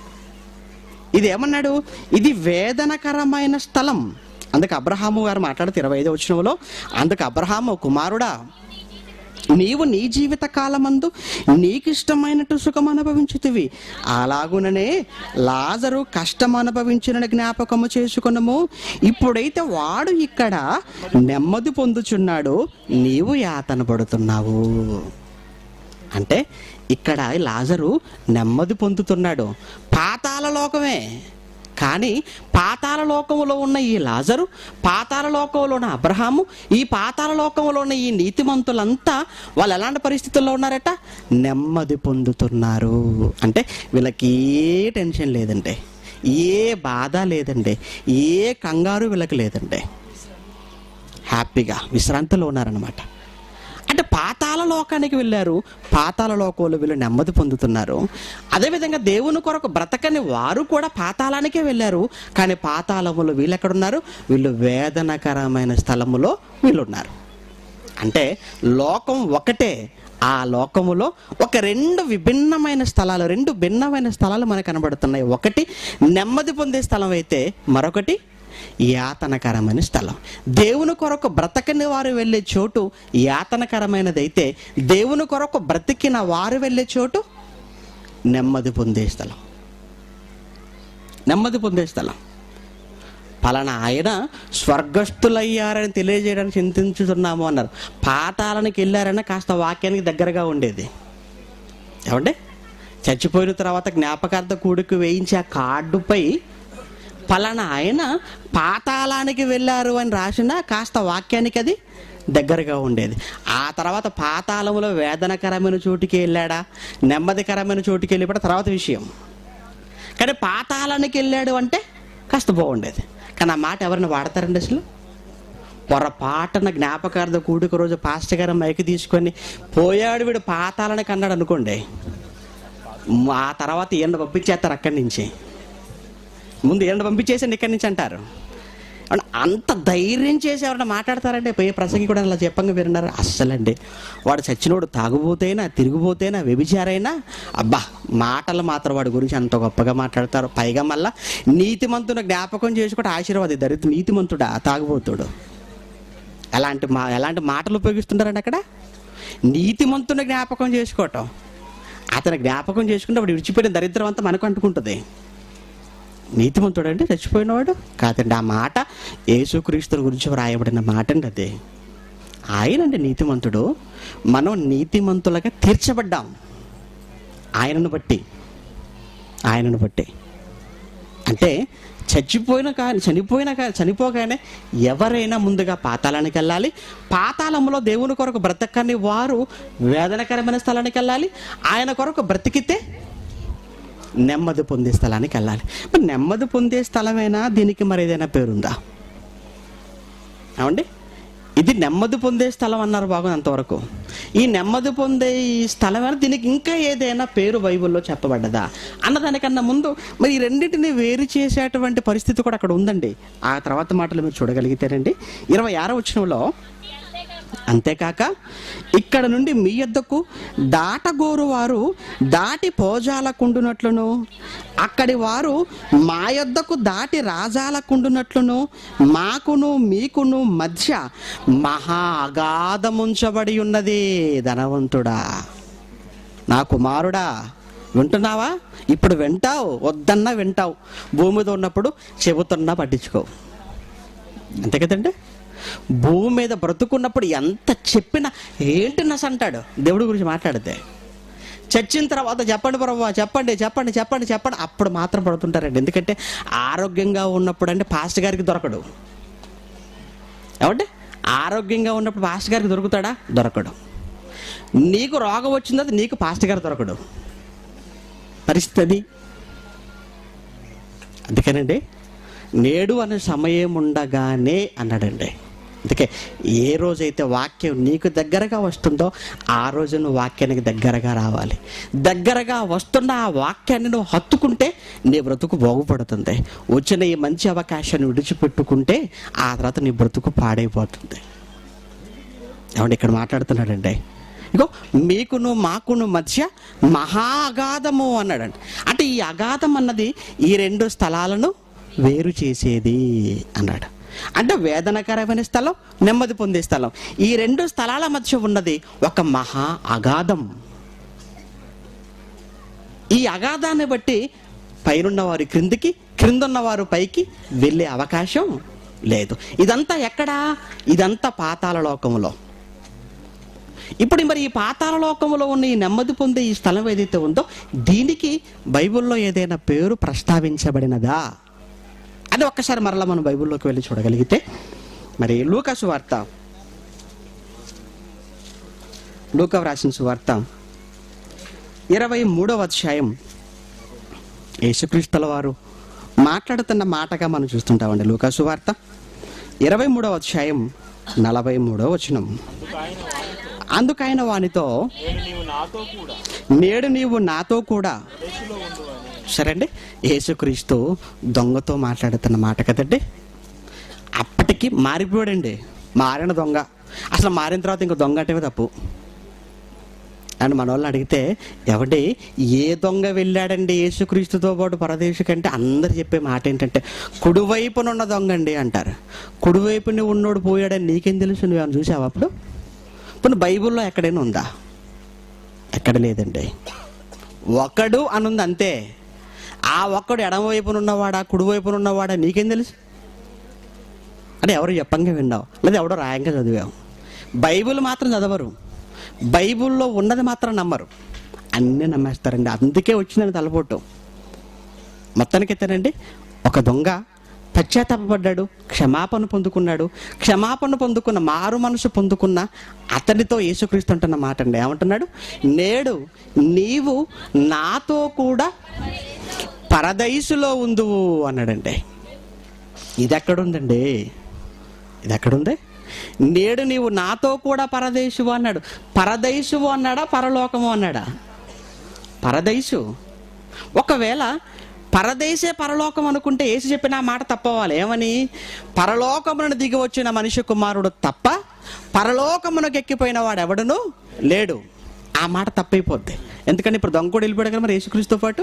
ఇది ఏమన్నాడు ఇది వేదనకరమైన స్థలం అందుకు అబ్రహాము గారు మాట్లాడుతూ ఇరవై ఐదో వచ్చినలో అందుకు అబ్రహాము కుమారుడా నీవు నీ జీవిత కాలమందు నీకిష్టమైనట్టు సుఖం అనుభవించుతివి అలాగుననే లాజరు కష్టం అనుభవించిన జ్ఞాపకము చేసుకునము ఇప్పుడైతే వాడు ఇక్కడ నెమ్మది పొందుచున్నాడు నీవు యాతన పడుతున్నావు అంటే ఇక్కడ ఈ లాజరు నెమ్మది పొందుతున్నాడు పాతాల లోకమే కానీ పాతాల లోకములో ఉన్న ఈ లాజరు పాతాల లోకంలో ఉన్న అబ్రహాము ఈ పాతాల లోకంలో ఉన్న ఈ నీతిమంతులంతా వాళ్ళు ఎలాంటి పరిస్థితుల్లో ఉన్నారట నెమ్మది పొందుతున్నారు అంటే వీళ్ళకి ఏ టెన్షన్ లేదండి ఏ బాధ లేదండి ఏ కంగారు వీళ్ళకి లేదండి హ్యాపీగా విశ్రాంతిలో ఉన్నారనమాట అంటే పాతాల లోకానికి వెళ్ళారు పాతాల లోకంలో వీళ్ళు నెమ్మది పొందుతున్నారు అదేవిధంగా దేవుని కొరకు బ్రతకని వారు కూడా పాతాళానికే వెళ్ళారు కానీ పాతాళములో వీళ్ళు ఎక్కడున్నారు వీళ్ళు వేదనకరమైన స్థలములో వీళ్ళు ఉన్నారు అంటే లోకం ఒకటే ఆ లోకములో ఒక రెండు విభిన్నమైన స్థలాలు రెండు భిన్నమైన స్థలాలు మనకు కనబడుతున్నాయి ఒకటి నెమ్మది పొందే స్థలం అయితే మరొకటి యాతనకరమైన స్థలం దేవుని కొరకు బ్రతకని వారు వెళ్ళే చోటు యాతనకరమైనదైతే దేవుని కొరకు బ్రతికిన వారు వెళ్ళే చోటు నెమ్మది పొందే స్థలం నెమ్మది పొందే స్థలం పలానా ఆయన స్వర్గస్థులయ్యారని తెలియజేయడానికి చింతించుతున్నాము అన్నారు పాతాళానికి వెళ్ళారని కాస్త వాక్యానికి దగ్గరగా ఉండేది ఏమండి చచ్చిపోయిన తర్వాత జ్ఞాపకార్థ కూడికి వేయించి ఆ కార్డుపై పలానా ఆయన పాతాళానికి వెళ్ళారు అని రాసిన కాస్త వాక్యానికి అది దగ్గరగా ఉండేది ఆ తర్వాత పాతాళములో వేదనకరమైన చోటుకి వెళ్ళాడా నెమ్మదికరమైన చోటుకి వెళ్ళిపోవడం తర్వాత విషయం కానీ పాతాళానికి వెళ్ళాడు అంటే కాస్త బాగుండేది కానీ ఆ మాట ఎవరిని వాడతారండి అసలు పొరపాటున జ్ఞాపకార్థ కూడిక రోజు పాస్టర్ గారు మైకి తీసుకొని పోయాడు వీడు పాతాళానికి అన్నాడు అనుకోండి మ్, ఆ తర్వాత ఎండ పంపించేస్తారు అక్కడి నుంచి ముందు ఎండ పంపించేసండి ఇక్కడి నుంచి అంటారు అంటే అంత ధైర్యం చేసి ఎవరైనా మాట్లాడతారంటే పోయే ప్రసంగి కూడా అలా చెప్పంగా విన్నారు అస్సలండి వాడు చచ్చినోడు తాగుబోతేనా తిరిగిపోతేనా వ్యభిచారైనా అబ్బా మాటలు మాత్రం వాడి గురించి అంత గొప్పగా మాట్లాడతారు పైగా మళ్ళా నీతిమంతుని జ్ఞాపకం చేసుకుంటే ఆశీర్వాది దరిద్ర నీతిమంతుడా తాగుబోతుడు ఎలాంటి మా ఎలాంటి మాటలు ఉపయోగిస్తుంటారండి అక్కడ నీతిమంతుని జ్ఞాపకం చేసుకోవటం అతని జ్ఞాపకం చేసుకుంటే వాడు విడిచిపోయిన దరిద్రం అంతా మనకు అంటుకుంటుంది నీతిమంతుడు అంటే చచ్చిపోయినవాడు కాదండి ఆ మాట యేసుక్రీస్తుని గురించి వ్రాయబడిన మాట అండి అదే ఆయనండి నీతిమంతుడు మనం నీతిమంతులుగా తీర్చబడ్డాం ఆయనను బట్టి ఆయనను బట్టి అంటే చచ్చిపోయిన కానీ చనిపోయిన కానీ చనిపోగానే ఎవరైనా ముందుగా పాతాళానికి వెళ్ళాలి పాతాళంలో దేవుని కొరకు బ్రతకని వారు వేదనకరమైన స్థలానికి వెళ్ళాలి ఆయన కొరకు బ్రతికితే నెమ్మది పొందే స్థలానికి వెళ్ళాలి మరి నెమ్మది పొందే స్థలమైనా దీనికి మరి ఏదైనా పేరుందా ఏమండి ఇది నెమ్మది పొందే స్థలం అన్నారు బాగుంది అంతవరకు ఈ నెమ్మది పొందే ఈ స్థలమైనా దీనికి ఇంకా ఏదైనా పేరు బైబిల్లో చెప్పబడ్డదా అన్నదానికన్నా ముందు మరి ఈ రెండింటిని వేరు చేసేటువంటి పరిస్థితి కూడా అక్కడ ఉందండి ఆ తర్వాత మాటలు మీరు చూడగలిగితేనండి ఇరవై ఆరో వచనంలో అంతేకాక ఇక్కడ నుండి మీ యొద్దకు దాటగోరు వారు దాటి పోజాలకుండునట్లును అక్కడి వారు మా యొద్దకు దాటి రాజాలకుండునట్లును మాకును మీకును మధ్య మహా అగాధముంచబడి ఉన్నది ధనవంతుడా నా కుమారుడా వింటున్నావా ఇప్పుడు వింటావు వద్దన్నా వింటావు భూమి మీద ఉన్నప్పుడు చెబుతున్నా పట్టించుకోవు అంతే కదండి భూమి మీద బ్రతుకున్నప్పుడు ఎంత చెప్పినా ఏంటి నస అంటాడు దేవుడి గురించి మాట్లాడితే చచ్చిన తర్వాత చెప్పండి ప్రభు చెప్పండి చెప్పండి చెప్పండి చెప్పండి అప్పుడు మాత్రం పడుతుంటారండి ఎందుకంటే ఆరోగ్యంగా ఉన్నప్పుడు అంటే పాస్టర్ గారికి దొరకడు ఏమంటే ఆరోగ్యంగా ఉన్నప్పుడు పాస్టర్ గారికి దొరుకుతాడా దొరకడు నీకు రోగం వచ్చింది అది నీకు పాస్టర్ గారు దొరకడు పరిస్థితి అది అందుకేనండి నేడు అనే సమయం ఉండగానే అన్నాడండి అందుకే ఏ రోజైతే వాక్యం నీకు దగ్గరగా వస్తుందో ఆ రోజు నువ్వు వాక్యానికి దగ్గరగా రావాలి దగ్గరగా వస్తున్న ఆ వాక్యాన్ని నువ్వు హత్తుకుంటే నీ బ్రతుకు బాగుపడుతుంది వచ్చిన ఈ మంచి అవకాశాన్ని విడిచిపెట్టుకుంటే ఆ తర్వాత నీ బ్రతుకు పాడైపోతుంది ఏమంటే ఇక్కడ మాట్లాడుతున్నాడండి ఇగో మీకును మాకును మధ్య మహా అగాధము అన్నాడండి అంటే ఈ అగాధం అన్నది ఈ రెండు స్థలాలను వేరు చేసేది అన్నాడు అంటే వేదనకరమైన స్థలం నెమ్మది పొందే స్థలం ఈ రెండు స్థలాల మధ్య ఉన్నది ఒక మహా అగాధం ఈ అగాధాన్ని బట్టి పైనున్న వారు క్రిందికి క్రిందున్న వారు పైకి వెళ్ళే అవకాశం లేదు ఇదంతా ఎక్కడా ఇదంతా పాతాల లోకంలో ఇప్పుడు మరి ఈ పాతాల లోకంలో ఉన్న ఈ నెమ్మది పొందే ఈ స్థలం ఏదైతే ఉందో దీనికి బైబిల్లో ఏదైనా పేరు ప్రస్తావించబడినదా అది ఒక్కసారి మరలా మనం బైబిల్లోకి వెళ్ళి చూడగలిగితే మరి లూకా సువార్త లూకా వ్రాసిన సువార్త ఇరవై మూడవ అధ్యాయం యేసుక్రీస్తుల వారు మాట్లాడుతున్న మాటగా మనం చూస్తుంటామండి లూకా సువార్త ఇరవై మూడవ అధ్యాయం నలభై మూడవ వచనం అందుకైన వానితో నేను నీవు నాతో కూడా నేడు నీవు నాతో కూడా దేశంలో ఉండు అని సరే అండి యేసుక్రీస్తు దొంగతో మాట్లాడుతున్న మాట కదండి అప్పటికి మారిపోయాడండి మారిన దొంగ అసలు మారిన తర్వాత ఇంకో దొంగ అంటే తప్పు అని మన వాళ్ళని అడిగితే ఎవడి ఏ దొంగ వెళ్ళాడండి యేసుక్రీస్తుతో పాటు పరదేశు కంటే అందరు చెప్పే మాట ఏంటంటే కుడివైపున ఉన్న దొంగ అండి అంటారు కుడివైపున ఉన్నోడు పోయాడని నీకేం తెలుసు నువ్వు ఏమైనా చూసావా అప్పుడు ఇప్పుడు బైబిల్లో ఎక్కడైనా ఉందా ఎక్కడ లేదండి ఒకడు అనుంది అంతే ఆ ఒక్కడు ఎడమవైపున ఉన్నవాడా కుడివైపున ఉన్నవాడా నీకేం తెలుసు అంటే ఎవరు చెప్పంగా విన్నావు లేదా ఎవడో రాయంగా చదివావు బైబిల్ మాత్రం చదవరు బైబిల్లో ఉన్నది మాత్రం నమ్మరు అన్నీ నమ్మేస్తారండి అందుకే వచ్చిందని తలపోటు మొత్తానికైతేనండి ఒక దొంగ పశ్చాత్తాపడ్డాడు క్షమాపణ పొందుకున్నాడు క్షమాపణ పొందుకున్న మారు మనసు పొందుకున్న అతనితో యేసుక్రీస్తు అంటున్న మాట అండి ఏమంటున్నాడు నేడు నీవు నాతో కూడా పరదైసులో ఉందువు అన్నాడండి ఇది ఎక్కడుందండి ఇది ఎక్కడుంది నేడు నీవు నాతో కూడా పరదేశువు అన్నాడు పరదేశువు అన్నాడా పరలోకము అన్నాడా పరదేశు ఒకవేళ పరదేశే పరలోకం అనుకుంటే ఏసు చెప్పిన ఆ మాట తప్పవాలి ఏమని పరలోకమును దిగి వచ్చిన మనిషి కుమారుడు తప్ప పరలోకమునకు ఎక్కిపోయిన వాడు ఎవడును లేడు ఆ మాట తప్పైపోద్ది ఎందుకంటే ఇప్పుడు దొంగ కూడా వెళ్ళిపోయాడు కదా మరి యేసుక్రీస్తుతో పాటు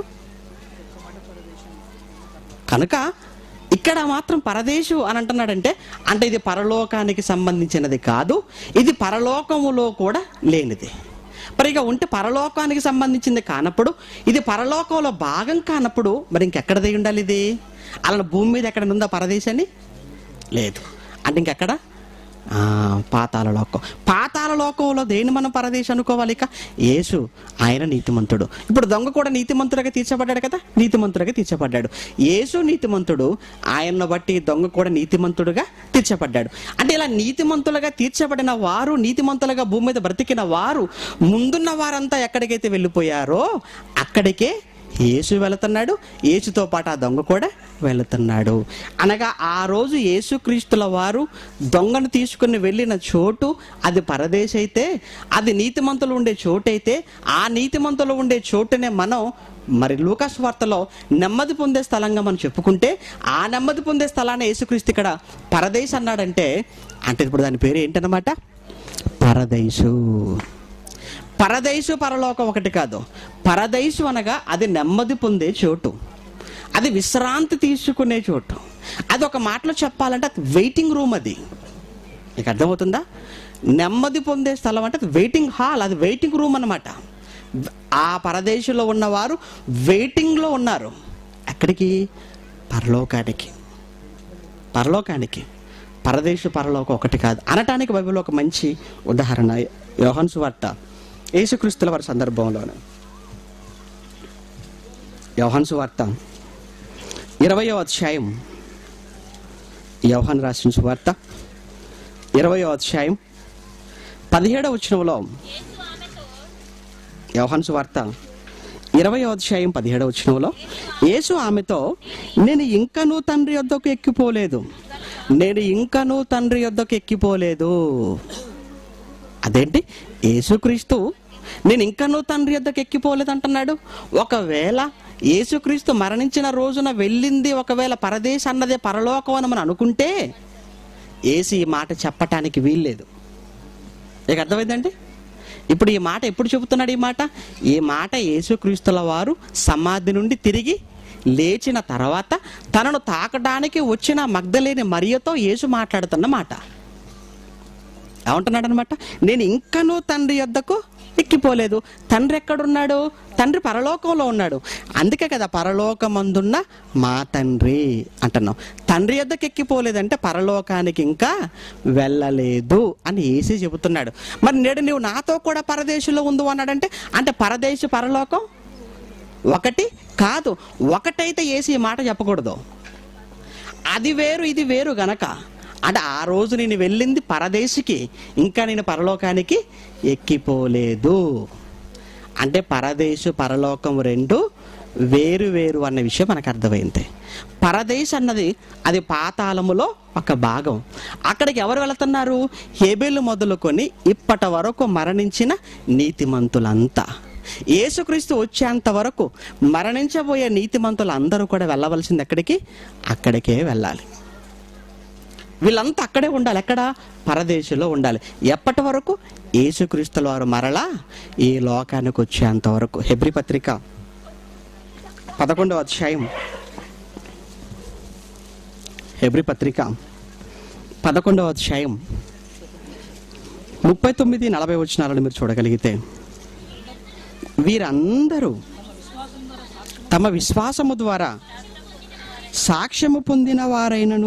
కనుక ఇక్కడ మాత్రం పరదేశు అని అంటున్నాడంటే అంటే ఇది పరలోకానికి సంబంధించినది కాదు ఇది పరలోకములో కూడా లేనిది మరి ఇక ఉంటే పరలోకానికి సంబంధించింది కానప్పుడు ఇది పరలోకంలో భాగం కానప్పుడు మరి ఇంకెక్కడది ఉండాలి ఇది అలా భూమి మీద ఎక్కడ ఉందా పరదేశాన్ని లేదు అంటే ఇంకెక్కడ ఆ, పాతాళ లోకం పాతాళ లోకంలో దేని మనం పరదేశం అనుకోవాలి ఇక యేసు ఆయన నీతిమంతుడు ఇప్పుడు దొంగ కూడా నీతిమంతుడిగా తీర్చబడ్డాడు కదా నీతిమంతుడిగా తీర్చబడ్డాడు యేసు నీతిమంతుడు ఆయన్ను బట్టి దొంగ కూడా నీతిమంతుడుగా తీర్చబడ్డాడు అంటే ఇలా నీతిమంతులుగా తీర్చబడిన వారు నీతిమంతులుగా భూమి మీద బ్రతికిన వారు ముందున్న వారంతా ఎక్కడికైతే వెళ్ళిపోయారో అక్కడికే యేసు వెళుతున్నాడు యేసుతో పాటు ఆ దొంగ కూడా వెళుతున్నాడు అనగా ఆ రోజు యేసుక్రీస్తుల వారు దొంగను తీసుకుని వెళ్ళిన చోటు అది పరదేశ అయితే అది నీతిమంతులు ఉండే చోటు అయితే ఆ నీతిమంతులు ఉండే చోటునే మనం మరి లూకాస్ వార్తలో నెమ్మది పొందే స్థలంగా మనం చెప్పుకుంటే ఆ నెమ్మది పొందే స్థలాన్ని యేసుక్రీస్తు ఇక్కడ పరదేశ్ అన్నాడంటే అంటే ఇప్పుడు దాని పేరు ఏంటన్నమాట పరదేశు పరదైసు పరలోకం ఒకటి కాదు పరదైసు అనగా అది నెమ్మది పొందే చోటు అది విశ్రాంతి తీసుకునే చోటు అది ఒక మాటలో చెప్పాలంటే అది వెయిటింగ్ రూమ్ అది మీకు అర్థమవుతుందా నెమ్మది పొందే స్థలం అంటే అది వెయిటింగ్ హాల్ అది వెయిటింగ్ రూమ్ అన్నమాట ఆ పరదేశంలో ఉన్నవారు వెయిటింగ్లో ఉన్నారు ఎక్కడికి పరలోకానికి పరలోకానికి పరదేశ పరలోకం ఒకటి కాదు అనటానికి బైబిల్లో ఒక మంచి ఉదాహరణ యోహన్ సువార్త యేసుక్రీస్తుల వారి సందర్భంలోనే యోహాన్ సువార్త ఇరవయో అధ్యాయం యోహాన్ రాసిన సువార్త ఇరవయో అధ్యాయం పదిహేడవ వచనంలో యోహాన్ సువార్త ఇరవయో అధ్యాయం పదిహేడవ వచనంలో యేసు ఆమెతో నేను ఇంకనూ తండ్రి యొద్దకు ఎక్కిపోలేదు నేను ఇంకనూ తండ్రి యొద్దకు ఎక్కిపోలేదు అదేంటి యేసుక్రీస్తు నేను ఇంకనూ తండ్రి యొద్దకు ఎక్కిపోలేదు అంటున్నాడు ఒకవేళ యేసుక్రీస్తు మరణించిన రోజున వెళ్ళింది ఒకవేళ పరదేశ్ అన్నదే పరలోకం అని మనం అనుకుంటే ఏసి ఈ మాట చెప్పటానికి వీల్లేదు మీకు అర్థమైందండి ఇప్పుడు ఈ మాట ఎప్పుడు చెబుతున్నాడు ఈ మాట ఈ మాట యేసుక్రీస్తుల వారు సమాధి నుండి తిరిగి లేచిన తర్వాత తనను తాకడానికి వచ్చిన మగ్ధలేని మరియతో యేసు మాట్లాడుతున్న మాట ఏమంటున్నాడు అనమాట నేను ఇంకనూ తండ్రి యొద్దకు ఎక్కిపోలేదు తండ్రి ఎక్కడున్నాడు తండ్రి పరలోకంలో ఉన్నాడు అందుకే కదా పరలోకమందున్న మా తండ్రి అంటున్నాం తండ్రి యొద్దకు ఎక్కిపోలేదంటే పరలోకానికి ఇంకా వెళ్ళలేదు అని ఏసీ చెబుతున్నాడు మరి నేడు నువ్వు నాతో కూడా పరదేశంలో ఉండు అన్నాడంటే అంటే పరదేశ పరలోకం ఒకటి కాదు ఒకటైతే ఏసీ ఈ మాట చెప్పకూడదు అది వేరు ఇది వేరు గనక అంటే ఆ రోజు నేను వెళ్ళింది పరదేశికి ఇంకా నేను పరలోకానికి ఎక్కిపోలేదు అంటే పరదేశు పరలోకం రెండు వేరు వేరు అన్న విషయం మనకు అర్థమైంది పరదేశ్ అన్నది అది పాతాళములో ఒక భాగం అక్కడికి ఎవరు వెళుతున్నారు హేబేలు మొదలుకొని ఇప్పటి వరకు మరణించిన నీతిమంతులంతా యేసుక్రీస్తు వచ్చేంత వరకు మరణించబోయే నీతిమంతులందరూ కూడా వెళ్ళవలసింది ఎక్కడికి అక్కడికే వెళ్ళాలి వీళ్ళంతా అక్కడే ఉండాలి ఎక్కడ పరదేశంలో ఉండాలి ఎప్పటి వరకు యేసుక్రీస్తుల వారు మరలా ఈ లోకానికి వచ్చేంత వరకు హెబ్రి పత్రిక పదకొండవ అధ్యాయం హెబ్రి పత్రిక పదకొండవ అధ్యాయం ముప్పై తొమ్మిది నలభై వచ్చినారని మీరు చూడగలిగితే వీరందరూ తమ విశ్వాసము ద్వారా సాక్ష్యము పొందిన వారైనను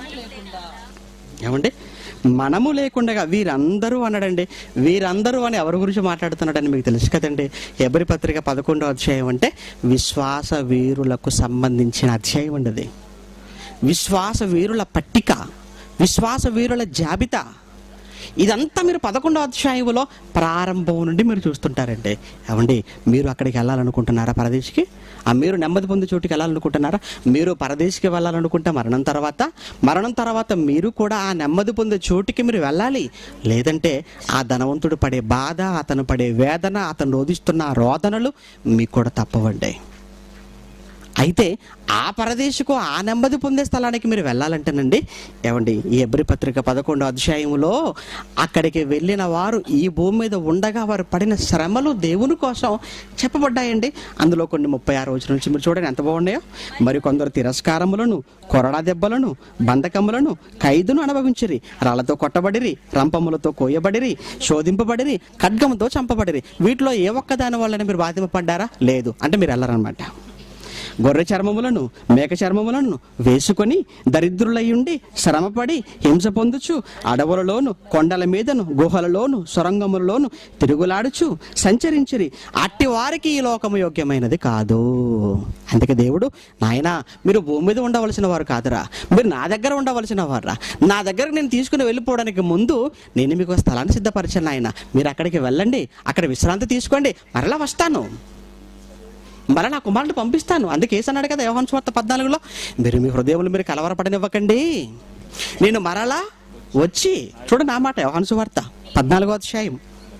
ఏమండి మనము లేకుండా వీరందరూ అనడండి వీరందరూ అని ఎవరి గురించి మాట్లాడుతున్నాడని మీకు తెలుసు కదండి ఎబరి పత్రిక పదకొండో అధ్యాయం అంటే విశ్వాస వీరులకు సంబంధించిన అధ్యాయం అండి అది విశ్వాస వీరుల పట్టిక విశ్వాస వీరుల జాబితా ఇదంతా మీరు పదకొండో అధ్యాయంలో ప్రారంభం నుండి మీరు చూస్తుంటారండి ఏమండి మీరు అక్కడికి వెళ్ళాలనుకుంటున్నారా పరదేశికి ఆ మీరు నెమ్మది పొందే చోటుకి వెళ్ళాలనుకుంటున్నారా మీరు పరదేశికి వెళ్ళాలనుకుంటే మరణం తర్వాత మరణం తర్వాత మీరు కూడా ఆ నెమ్మది పొందే చోటుకి మీరు వెళ్ళాలి లేదంటే ఆ ధనవంతుడు పడే బాధ అతను పడే వేదన అతను రోధిస్తున్న ఆ రోదనలు మీకు కూడా తప్పవండి అయితే ఆ పరదేశకు ఆ నెమ్మది పొందే స్థలానికి మీరు వెళ్ళాలంటేనండి ఏమండి ఈ ఎబ్రి పత్రిక పదకొండో అధ్యాయంలో అక్కడికి వెళ్ళిన వారు ఈ భూమి మీద ఉండగా వారు పడిన శ్రమలు దేవుని కోసం చెప్పబడ్డాయండి అందులో కొన్ని ముప్పై ఆరు రోజుల నుంచి మీరు చూడండి ఎంత బాగున్నాయో మరి కొందరు తిరస్కారములను కొరడా దెబ్బలను బంధకములను ఖైదును అనుభవించిరి రాళ్లతో కొట్టబడిరి రంపములతో కోయబడిరి శోధింపబడిరి ఖడ్గముతో చంపబడిరి వీటిలో ఏ ఒక్క దాని వల్లనే మీరు బాధింపబడ్డారా లేదు అంటే మీరు వెళ్ళరనమాట గొర్రె చర్మములను మేక చర్మములను వేసుకొని దరిద్రులయ్యుండి శ్రమపడి హింస పొందుచు అడవులలోను కొండల మీదను గుహలలోను సొరంగములలోను తిరుగులాడుచు సంచరించిరి అట్టి వారికి ఈ లోకము యోగ్యమైనది కాదు అందుకే దేవుడు నాయన మీరు భూమి మీద ఉండవలసిన వారు కాదురా మీరు నా దగ్గర ఉండవలసిన వారా నా దగ్గర నేను తీసుకుని వెళ్ళిపోవడానికి ముందు నేను మీకు ఒక స్థలాన్ని సిద్ధపరిచాను ఆయన మీరు అక్కడికి వెళ్ళండి అక్కడ విశ్రాంతి తీసుకోండి మరలా వస్తాను మరలా నా కుమారుని పంపిస్తాను అందుకే అన్నాడు కదా యోహాన్ స్వార్థ పద్నాలుగులో మీరు మీ హృదయములు మీరు కలవరపడనివ్వకండి నేను మరలా వచ్చి చూడండి నా మాట యోహాన్ సువార్త పద్నాలుగో అధ్యాయం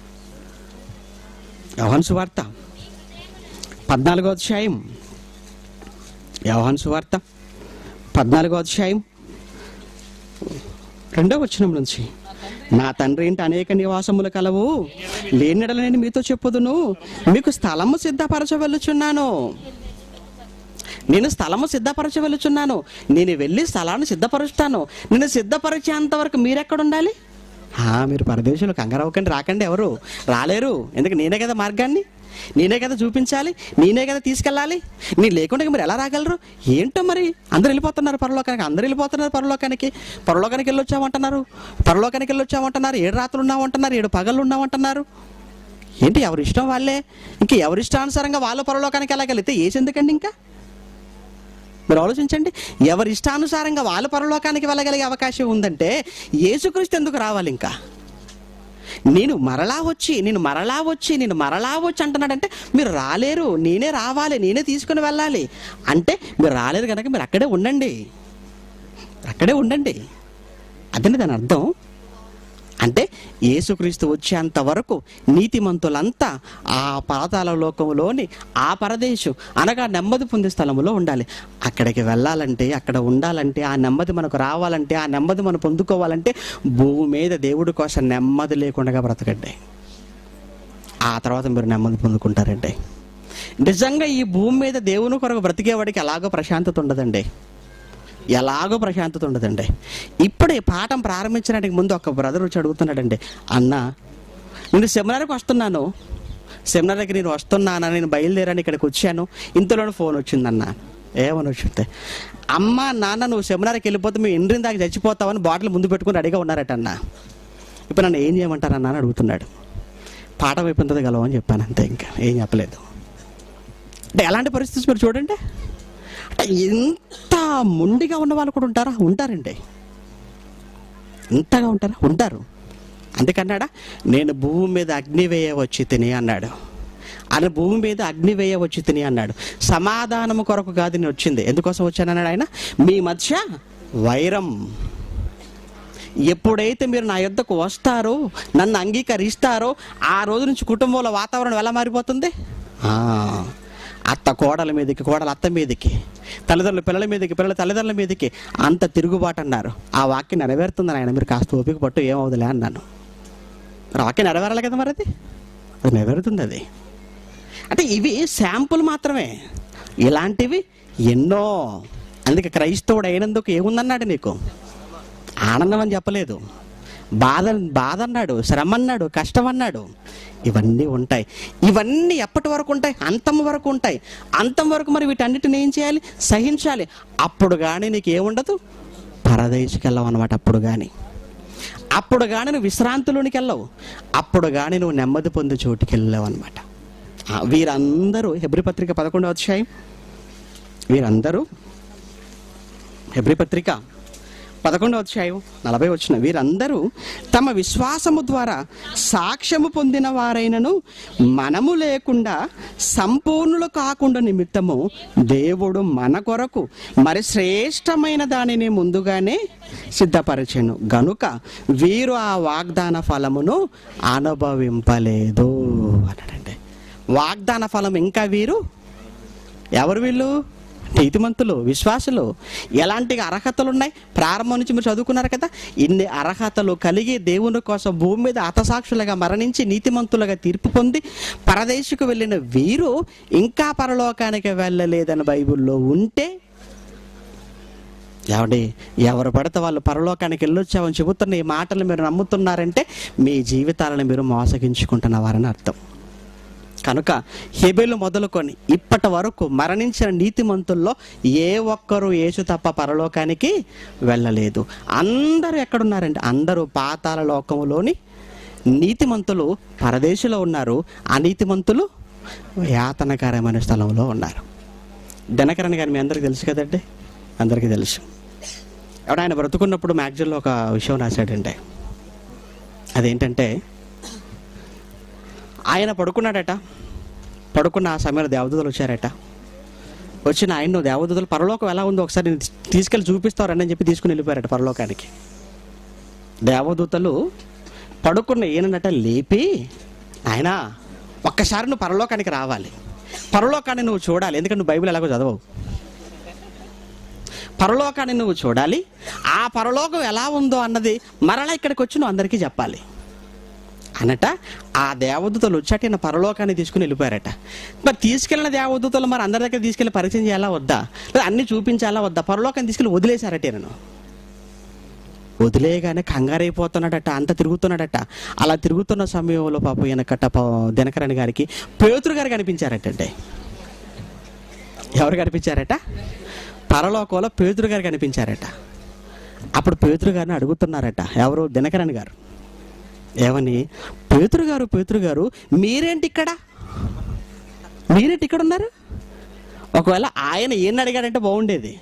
యోహాన్ సువార్త పద్నాలుగో అధ్యాయం యోహాన్ సువార్త పద్నాలుగో అధ్యాయం రెండో వచనం నుంచి నా తండ్రి ఇంటి అనేక నివాసములు కలవు లేనిడల నేను మీతో చెప్పుదును మీకు స్థలము సిద్ధపరచ వెళ్ళుచున్నాను నేను స్థలము సిద్ధపరచ వెళ్ళుచున్నాను నేను వెళ్ళి స్థలాన్ని సిద్ధపరుస్తాను నేను సిద్ధపరిచేంత వరకు మీరెక్కడ ఉండాలి ఆ, మీరు పరదేశంలో కంగారు అవ్వకండి రాకండి ఎవరు రాలేరు ఎందుకు నేనే కదా మార్గాన్ని నేనే కదా చూపించాలి నేనే కదా తీసుకెళ్ళాలి నీ లేకుండా మీరు ఎలా రాగలరు ఏంటో మరి అందరు వెళ్ళిపోతున్నారు పరలోకానికి అందరు వెళ్ళిపోతున్నారు పరలోకానికి పరలోకానికి వెళ్ళొచ్చామంటున్నారు పరలోకానికి వెళ్ళొచ్చామంటున్నారు ఏడు రాత్రులు ఉన్నామంటున్నారు ఏడు పగళ్ళు ఉన్నామంటున్నారు ఏంటి ఎవరి ఇష్టం వాళ్ళే ఇంకా ఎవరి ఇష్టానుసారంగా వాళ్ళ పరలోకానికి వెళ్ళగలిగితే ఏసి ఎందుకండి ఇంకా మీరు ఆలోచించండి ఎవరి ఇష్టానుసారంగా వాళ్ళ పరలోకానికి వెళ్ళగలిగే అవకాశం ఉందంటే యేసుక్రీస్తు ఎందుకు రావాలి ఇంకా నేను మరలా వచ్చి నేను మరలా వచ్చి నేను మరలా వచ్చి అంటున్నాడంటే మీరు రాలేరు నేనే రావాలి నేనే తీసుకుని వెళ్ళాలి అంటే మీరు రాలేరు కనుక మీరు అక్కడే ఉండండి అక్కడే ఉండండి అదని దాని అర్థం అంటే యేసుక్రీస్తు వచ్చేంత వరకు నీతిమంతులంతా ఆ పాతాల లోకంలోని ఆ పరదేశం అనగా నెమ్మది పొందే స్థలంలో ఉండాలి అక్కడికి వెళ్ళాలంటే అక్కడ ఉండాలంటే ఆ నెమ్మది మనకు రావాలంటే ఆ నెమ్మది మనం పొందుకోవాలంటే భూమి మీద దేవుడి కోసం నెమ్మది లేకుండా బ్రతకండి ఆ తర్వాత మీరు నెమ్మది పొందుకుంటారండి నిజంగా ఈ భూమి మీద దేవుని కొరకు బ్రతికేవాడికి ఎలాగో ప్రశాంతత ఉండదండి ఎలాగో ప్రశాంతత ఉండదండి ఇప్పుడే పాఠం ప్రారంభించడానికి ముందు ఒక బ్రదర్ వచ్చి అడుగుతున్నాడండి అన్న నేను సెమినార్కి వస్తున్నాను సెమినార్కి నేను వస్తున్నాను నేను బయలుదేరాను ఇక్కడికి వచ్చాను ఇంతలోనే ఫోన్ వచ్చిందన్న ఏమని వచ్చింది అమ్మ నాన్న నువ్వు సెమినార్కి వెళ్ళిపోతే మేము ఇండ్రిన దాకా చచ్చిపోతావని బాటిల్ ముందు పెట్టుకుని రెడీగా ఉన్నారట అన్న ఇప్పుడు నన్ను ఏం చేయమంటారన్న అని అడుగుతున్నాడు పాఠం అయిపోతుంది గలవు అని చెప్పాను అంతే ఇంకా ఏం చెప్పలేదు అంటే ఎలాంటి పరిస్థితి మీరు చూడండి అంటే ఇంత మొండిగా ఉన్న వాళ్ళు కూడా ఉంటారా ఉంటారండి ఇంతగా ఉంటారా ఉంటారు అందుకన్నాడా నేను భూమి మీద అగ్ని వేయ వచ్చి తిని అన్నాడు ఆయన భూమి మీద అగ్ని వేయ వచ్చి తిని అన్నాడు సమాధానం కొరకు కాదు నేను వచ్చింది ఎందుకోసం వచ్చానన్నాడు ఆయన మీ మధ్య వైరం ఎప్పుడైతే మీరు నా యొద్దకు వస్తారో నన్ను అంగీకరిస్తారో ఆ రోజు నుంచి కుటుంబంలో వాతావరణం ఎలా మారిపోతుంది ఆ, అత్త కోడల మీదకి కోడల అత్త మీదకి తల్లిదండ్రుల పిల్లల మీదకి పిల్లల తల్లిదండ్రుల మీదకి అంత తిరుగుబాటు అన్నారు ఆ వాక్యం నెరవేరుతుంది ఆయన మీరు కాస్త ఓపిక పట్టు ఏమవుదులే అన్నాను మరి ఆ వాక్యం నెరవేరాలి కదా మరి అది అది నెరవేరుతుంది అది అంటే ఇవి శాంపుల్ మాత్రమే ఇలాంటివి ఎన్నో అందుకే క్రైస్తవుడు అయినందుకు ఏముందన్నాడు నీకు ఆనందం అని చెప్పలేదు బాధ బాధ అన్నాడు శ్రమ అన్నాడు కష్టం అన్నాడు ఇవన్నీ ఉంటాయి ఇవన్నీ ఎప్పటి వరకు ఉంటాయి అంతం వరకు ఉంటాయి అంతం వరకు మరి వీటన్నిటిని ఏం చేయాలి సహించాలి అప్పుడు కానీ నీకు ఏముండదు పరదేశికి వెళ్ళవు అనమాట అప్పుడు కానీ అప్పుడు కానీ నువ్వు విశ్రాంతిలోనికి వెళ్ళవు అప్పుడు కానీ నువ్వు నెమ్మది పొందే చోటుకి వెళ్ళావు అనమాట వీరందరూ హెబ్రి పత్రిక పదకొండవ అధ్యాయం వీరందరూ హెబ్రి పత్రిక పదకొండవ అధ్యాయం నలభై వచ్చిన వీరందరూ తమ విశ్వాసము ద్వారా సాక్ష్యము పొందిన వారైనను మనము లేకుండా సంపూర్ణులు కాకుండా నిమిత్తము దేవుడు మన కొరకు మరి శ్రేష్టమైన దానిని ముందుగానే సిద్ధపరచెను గనుక వీరు ఆ వాగ్దాన ఫలమును అనుభవింపలేదు అన్నాడండి వాగ్దాన ఫలం ఇంకా వీరు ఎవరు వీళ్ళు నీతిమంతులు విశ్వాసులు ఎలాంటి అర్హతలు ఉన్నాయి ప్రారంభం నుంచి మీరు చదువుకున్నారు కదా ఇన్ని అర్హతలు కలిగి దేవుని కోసం భూమి మీద అతసాక్షులుగా మరణించి నీతిమంతులుగా తీర్పు పొంది పరదేశకు వెళ్ళిన వీరు ఇంకా పరలోకానికి వెళ్ళలేదని బైబిల్లో ఉంటే ఏమండి ఎవరు పడితే వాళ్ళు పరలోకానికి వెళ్ళొచ్చామని చెబుతున్న ఈ మాటలు మీరు నమ్ముతున్నారంటే మీ జీవితాలను మీరు మోసగించుకుంటున్నవారని అర్థం కనుక హెబెలు మొదలుకొని ఇప్పటి వరకు మరణించిన నీతిమంతుల్లో ఏ ఒక్కరూ యేసు తప్ప పరలోకానికి వెళ్ళలేదు అందరూ ఎక్కడున్నారండి అందరూ పాతాల లోకములోని నీతిమంతులు పరదేశంలో ఉన్నారు అనీతిమంతులు యాతనకరమైన స్థలంలో ఉన్నారు దినకరణ్ గారు మీ అందరికీ తెలుసు కదండి అందరికీ తెలుసు ఎవడ ఆయన బ్రతుకున్నప్పుడు మ్యాగజైన్లో ఒక విషయం రాశాడండి అదేంటంటే ఆయన పడుకున్నాడట పడుకున్న ఆ సమయంలో దేవదూతలు వచ్చారట వచ్చిన ఆయన దేవదూతలు పరలోకం ఎలా ఉందో ఒకసారి నేను తీసుకెళ్ళి చూపిస్తారని చెప్పి తీసుకుని వెళ్ళిపోయారట పరలోకానికి దేవదూతలు పడుకున్న ఈయనట లేపి ఆయన ఒక్కసారి నువ్వు పరలోకానికి రావాలి పరలోకాన్ని నువ్వు చూడాలి ఎందుకంటే నువ్వు బైబిల్ ఎలాగో చదవవు పరలోకాన్ని నువ్వు చూడాలి ఆ పరలోకం ఎలా ఉందో అన్నది మరలా ఇక్కడికి వచ్చి నువ్వు అందరికీ చెప్పాలి అనట ఆ దేవదూతలు వచ్చాక ఈయన పరలోకాన్ని తీసుకుని వెళ్ళిపోయారట మరి తీసుకెళ్ళిన దేవదూతలు మరి అందరి దగ్గర తీసుకెళ్ళి పరిచయం చేయాలా వద్దా లేదా అన్ని చూపించాలా వద్దా పరలోకాన్ని తీసుకెళ్ళి వదిలేశారట ఈయనను వదిలేయగానే కంగారైపోతున్నాడట అంత తిరుగుతున్నాడట అలా తిరుగుతున్న సమయంలో పాప ఈయనకట్ట ప- దినకరణ్ గారికి పేతురు గారు కనిపించారట అంటే ఎవరు కనిపించారట పరలోకంలో పేతురు గారు కనిపించారట అప్పుడు పేతురు గారిని అడుగుతున్నారట ఎవరు దినకరణ్ గారు ఏమని పేతురు గారు పేతురు గారు మీరేంటి ఇక్కడ మీరేంటి ఇక్కడ ఉన్నారు ఒకవేళ ఆయన ఈయన అడిగాడంటే బాగుండేది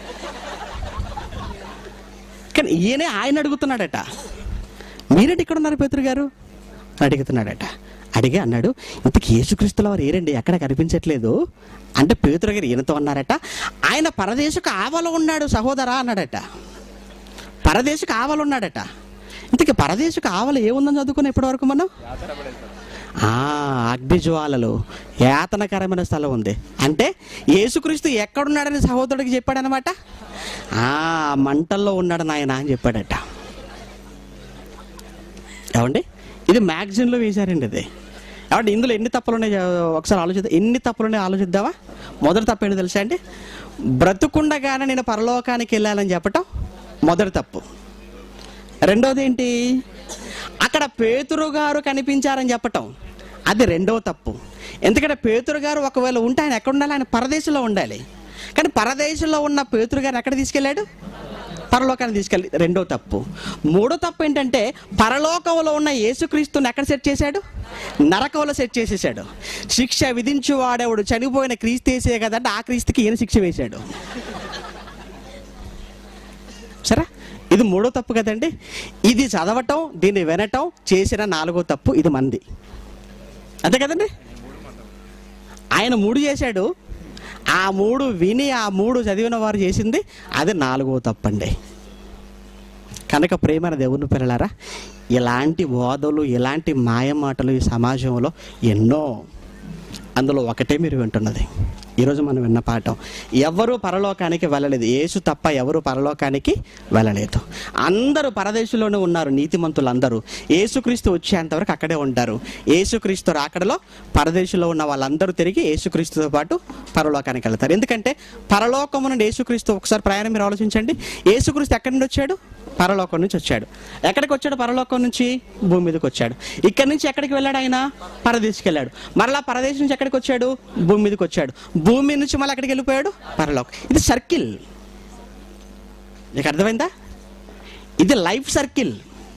కానీ ఈయనే ఆయన అడుగుతున్నాడట మీరేంటి ఇక్కడ ఉన్నారు పేతురు గారు అడుగుతున్నాడట అడిగి అన్నాడు ఇంతకు యేసుక్రీస్తుల వారు ఏరండి ఎక్కడ కనిపించట్లేదు అంటే పేతురు గారు ఈయనతో అన్నారట ఆయన పరదేశకు ఆవలో ఉన్నాడు సహోదరా అన్నాడట పరదేశకు ఆవలు ఉన్నాడట ఇంతకీ పరదేశకు ఆవలు ఏముందని చదువుకున్నాం ఇప్పటివరకు మనం ఆ, అగ్నిజ్వాలలు యాతనకరమైన స్థలం ఉంది అంటే యేసుక్రీస్తు ఎక్కడున్నాడని సహోదరుడికి చెప్పాడనమాట ఆ మంటల్లో ఉన్నాడు నాయన అని చెప్పాడట ఏమండి ఇది మ్యాగజైన్లో వేశారండి ఇది ఏమంటే ఇందులో ఎన్ని తప్పులు ఉన్నాయి ఒకసారి ఆలోచిద్దాం ఎన్ని తప్పులు ఉన్నాయి ఆలోచిద్దామా మొదటి తప్పు ఏంటి తెలుసా అండి బ్రతుకుండగానే నేను పరలోకానికి వెళ్ళాలని చెప్పటం మొదటి తప్పు రెండోది ఏంటి అక్కడ పేతురు గారు కనిపించారని చెప్పటం అది రెండవ తప్పు ఎందుకంటే పేతురు గారు ఒకవేళ ఉంటే ఆయన ఎక్కడ ఉండాలి ఆయన పరదేశంలో ఉండాలి కానీ పరదేశంలో ఉన్న పేతురు గారు ఎక్కడ తీసుకెళ్ళాడు పరలోకాన్ని తీసుకెళ్ళి రెండో తప్పు మూడో తప్పు ఏంటంటే పరలోకంలో ఉన్న యేసుక్రీస్తుని ఎక్కడ సెట్ చేశాడు నరకంలో సెట్ చేసేసాడు శిక్ష విధించు వాడేవాడు చనిపోయిన క్రీస్తేసే కదంటే ఆ క్రీస్తుకి ఈయన శిక్ష వేశాడు సరే ఇది మూడో తప్పు కదండి ఇది చదవటం దీన్ని వినటం చేసిన నాలుగో తప్పు ఇది మంది అంతే కదండి ఆయన మూడు చేశాడు ఆ మూడు విని ఆ మూడు చదివిన వారు చేసింది అది నాలుగో తప్పండి కనుక ప్రేమైన దేవుని పిల్లలారా ఇలాంటి బోధలు ఇలాంటి మాయ మాటలు ఈ సమాజంలో ఎన్నో అందులో ఒకటే మీరు వింటున్నది ఈరోజు మనం విన్న పాఠం ఎవరు పరలోకానికి వెళ్ళలేదు యేసు తప్ప ఎవరు పరలోకానికి వెళ్ళలేదు అందరూ పరదేశంలోనే ఉన్నారు నీతిమంతులు అందరూ యేసుక్రీస్తు వచ్చేంతవరకు అక్కడే ఉంటారు యేసుక్రీస్తు రాకడలో పరదేశంలో ఉన్న వాళ్ళందరూ తిరిగి యేసుక్రీస్తుతో పాటు పరలోకానికి వెళ్తారు ఎందుకంటే పరలోకము నుండి యేసుక్రీస్తు ఒకసారి ప్రయాణం మీరు ఆలోచించండి యేసుక్రీస్తు ఎక్కడి నుండి వచ్చాడు పరలోకం నుంచి వచ్చాడు ఎక్కడికి వచ్చాడు పరలోకం నుంచి భూమి మీదకి వచ్చాడు ఇక్కడి నుంచి ఎక్కడికి వెళ్ళాడు ఆయన పరదేశికి వెళ్ళాడు మరలా పరదేశం నుంచి ఎక్కడికి వచ్చాడు భూమి మీదకి వచ్చాడు భూమి నుంచి మళ్ళీ ఎక్కడికి వెళ్ళిపోయాడు పరలోకం ఇది సర్కిల్ నీకు అర్థమైందా ఇది లైఫ్ సర్కిల్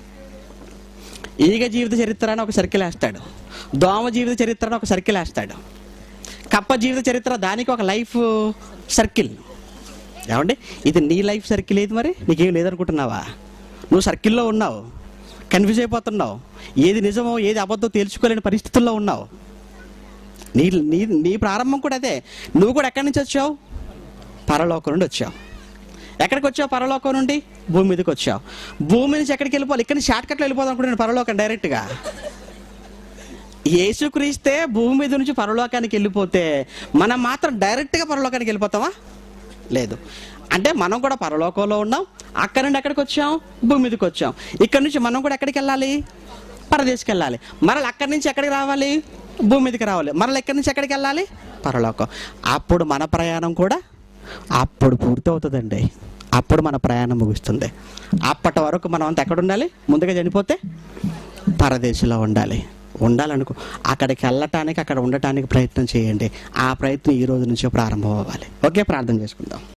ఈగ జీవిత చరిత్ర అని ఒక సర్కిల్ వేస్తాడు దోమ జీవిత చరిత్ర అని ఒక సర్కిల్ వేస్తాడు కప్ప జీవిత చరిత్ర దానికి ఒక లైఫ్ సర్కిల్ ఏమండి ఇది నీ లైఫ్ సర్కిల్ ఏది మరి నీకేం లేదనుకుంటున్నావా నువ్వు సర్కిల్లో ఉన్నావు కన్ఫ్యూజ్ అయిపోతున్నావు ఏది నిజమో ఏది అబద్ధం తేల్చుకోలేని పరిస్థితుల్లో ఉన్నావు నీ నీ నీ ప్రారంభం కూడా అదే నువ్వు కూడా ఎక్కడి నుంచి వచ్చావు పరలోకం నుండి వచ్చావు ఎక్కడికి వచ్చావు పరలోకం నుండి భూమి మీదకి వచ్చావు భూమి నుంచి ఎక్కడికి వెళ్ళిపోవాలి ఇక్కడి నుంచి షార్ట్ కట్లో వెళ్ళిపోదాం అనుకుంటున్నాను పరలోకం డైరెక్ట్గా యేసుక్రీస్తే భూమి మీద నుంచి పరలోకానికి వెళ్ళిపోతే మనం మాత్రం డైరెక్ట్గా పరలోకానికి వెళ్ళిపోతామా లేదు అంటే మనం కూడా పరలోకంలో ఉన్నాం అక్కడి నుండి ఎక్కడికి వచ్చాం భూమి మీదకి వచ్చాం ఇక్కడ నుంచి మనం కూడా ఎక్కడికి వెళ్ళాలి పరదేశకి వెళ్ళాలి మరల అక్కడి నుంచి ఎక్కడికి రావాలి భూమి మీదకి రావాలి మరల ఎక్కడి నుంచి ఎక్కడికి వెళ్ళాలి పరలోకం అప్పుడు మన ప్రయాణం కూడా అప్పుడు పూర్తవుతుందండి అప్పుడు మన ప్రయాణం ముగుస్తుంది అప్పటి వరకు మనం అంతా ఎక్కడ ఉండాలి ముందుగా చనిపోతే పరదేశంలో ఉండాలి ఉండాలనుకో అక్కడికి వెళ్ళటానికి అక్కడ ఉండటానికి ప్రయత్నం చేయండి ఆ ప్రయత్నం ఈ రోజు నుంచే ప్రారంభం అవ్వాలి ఓకే ప్రార్థన చేసుకుందాం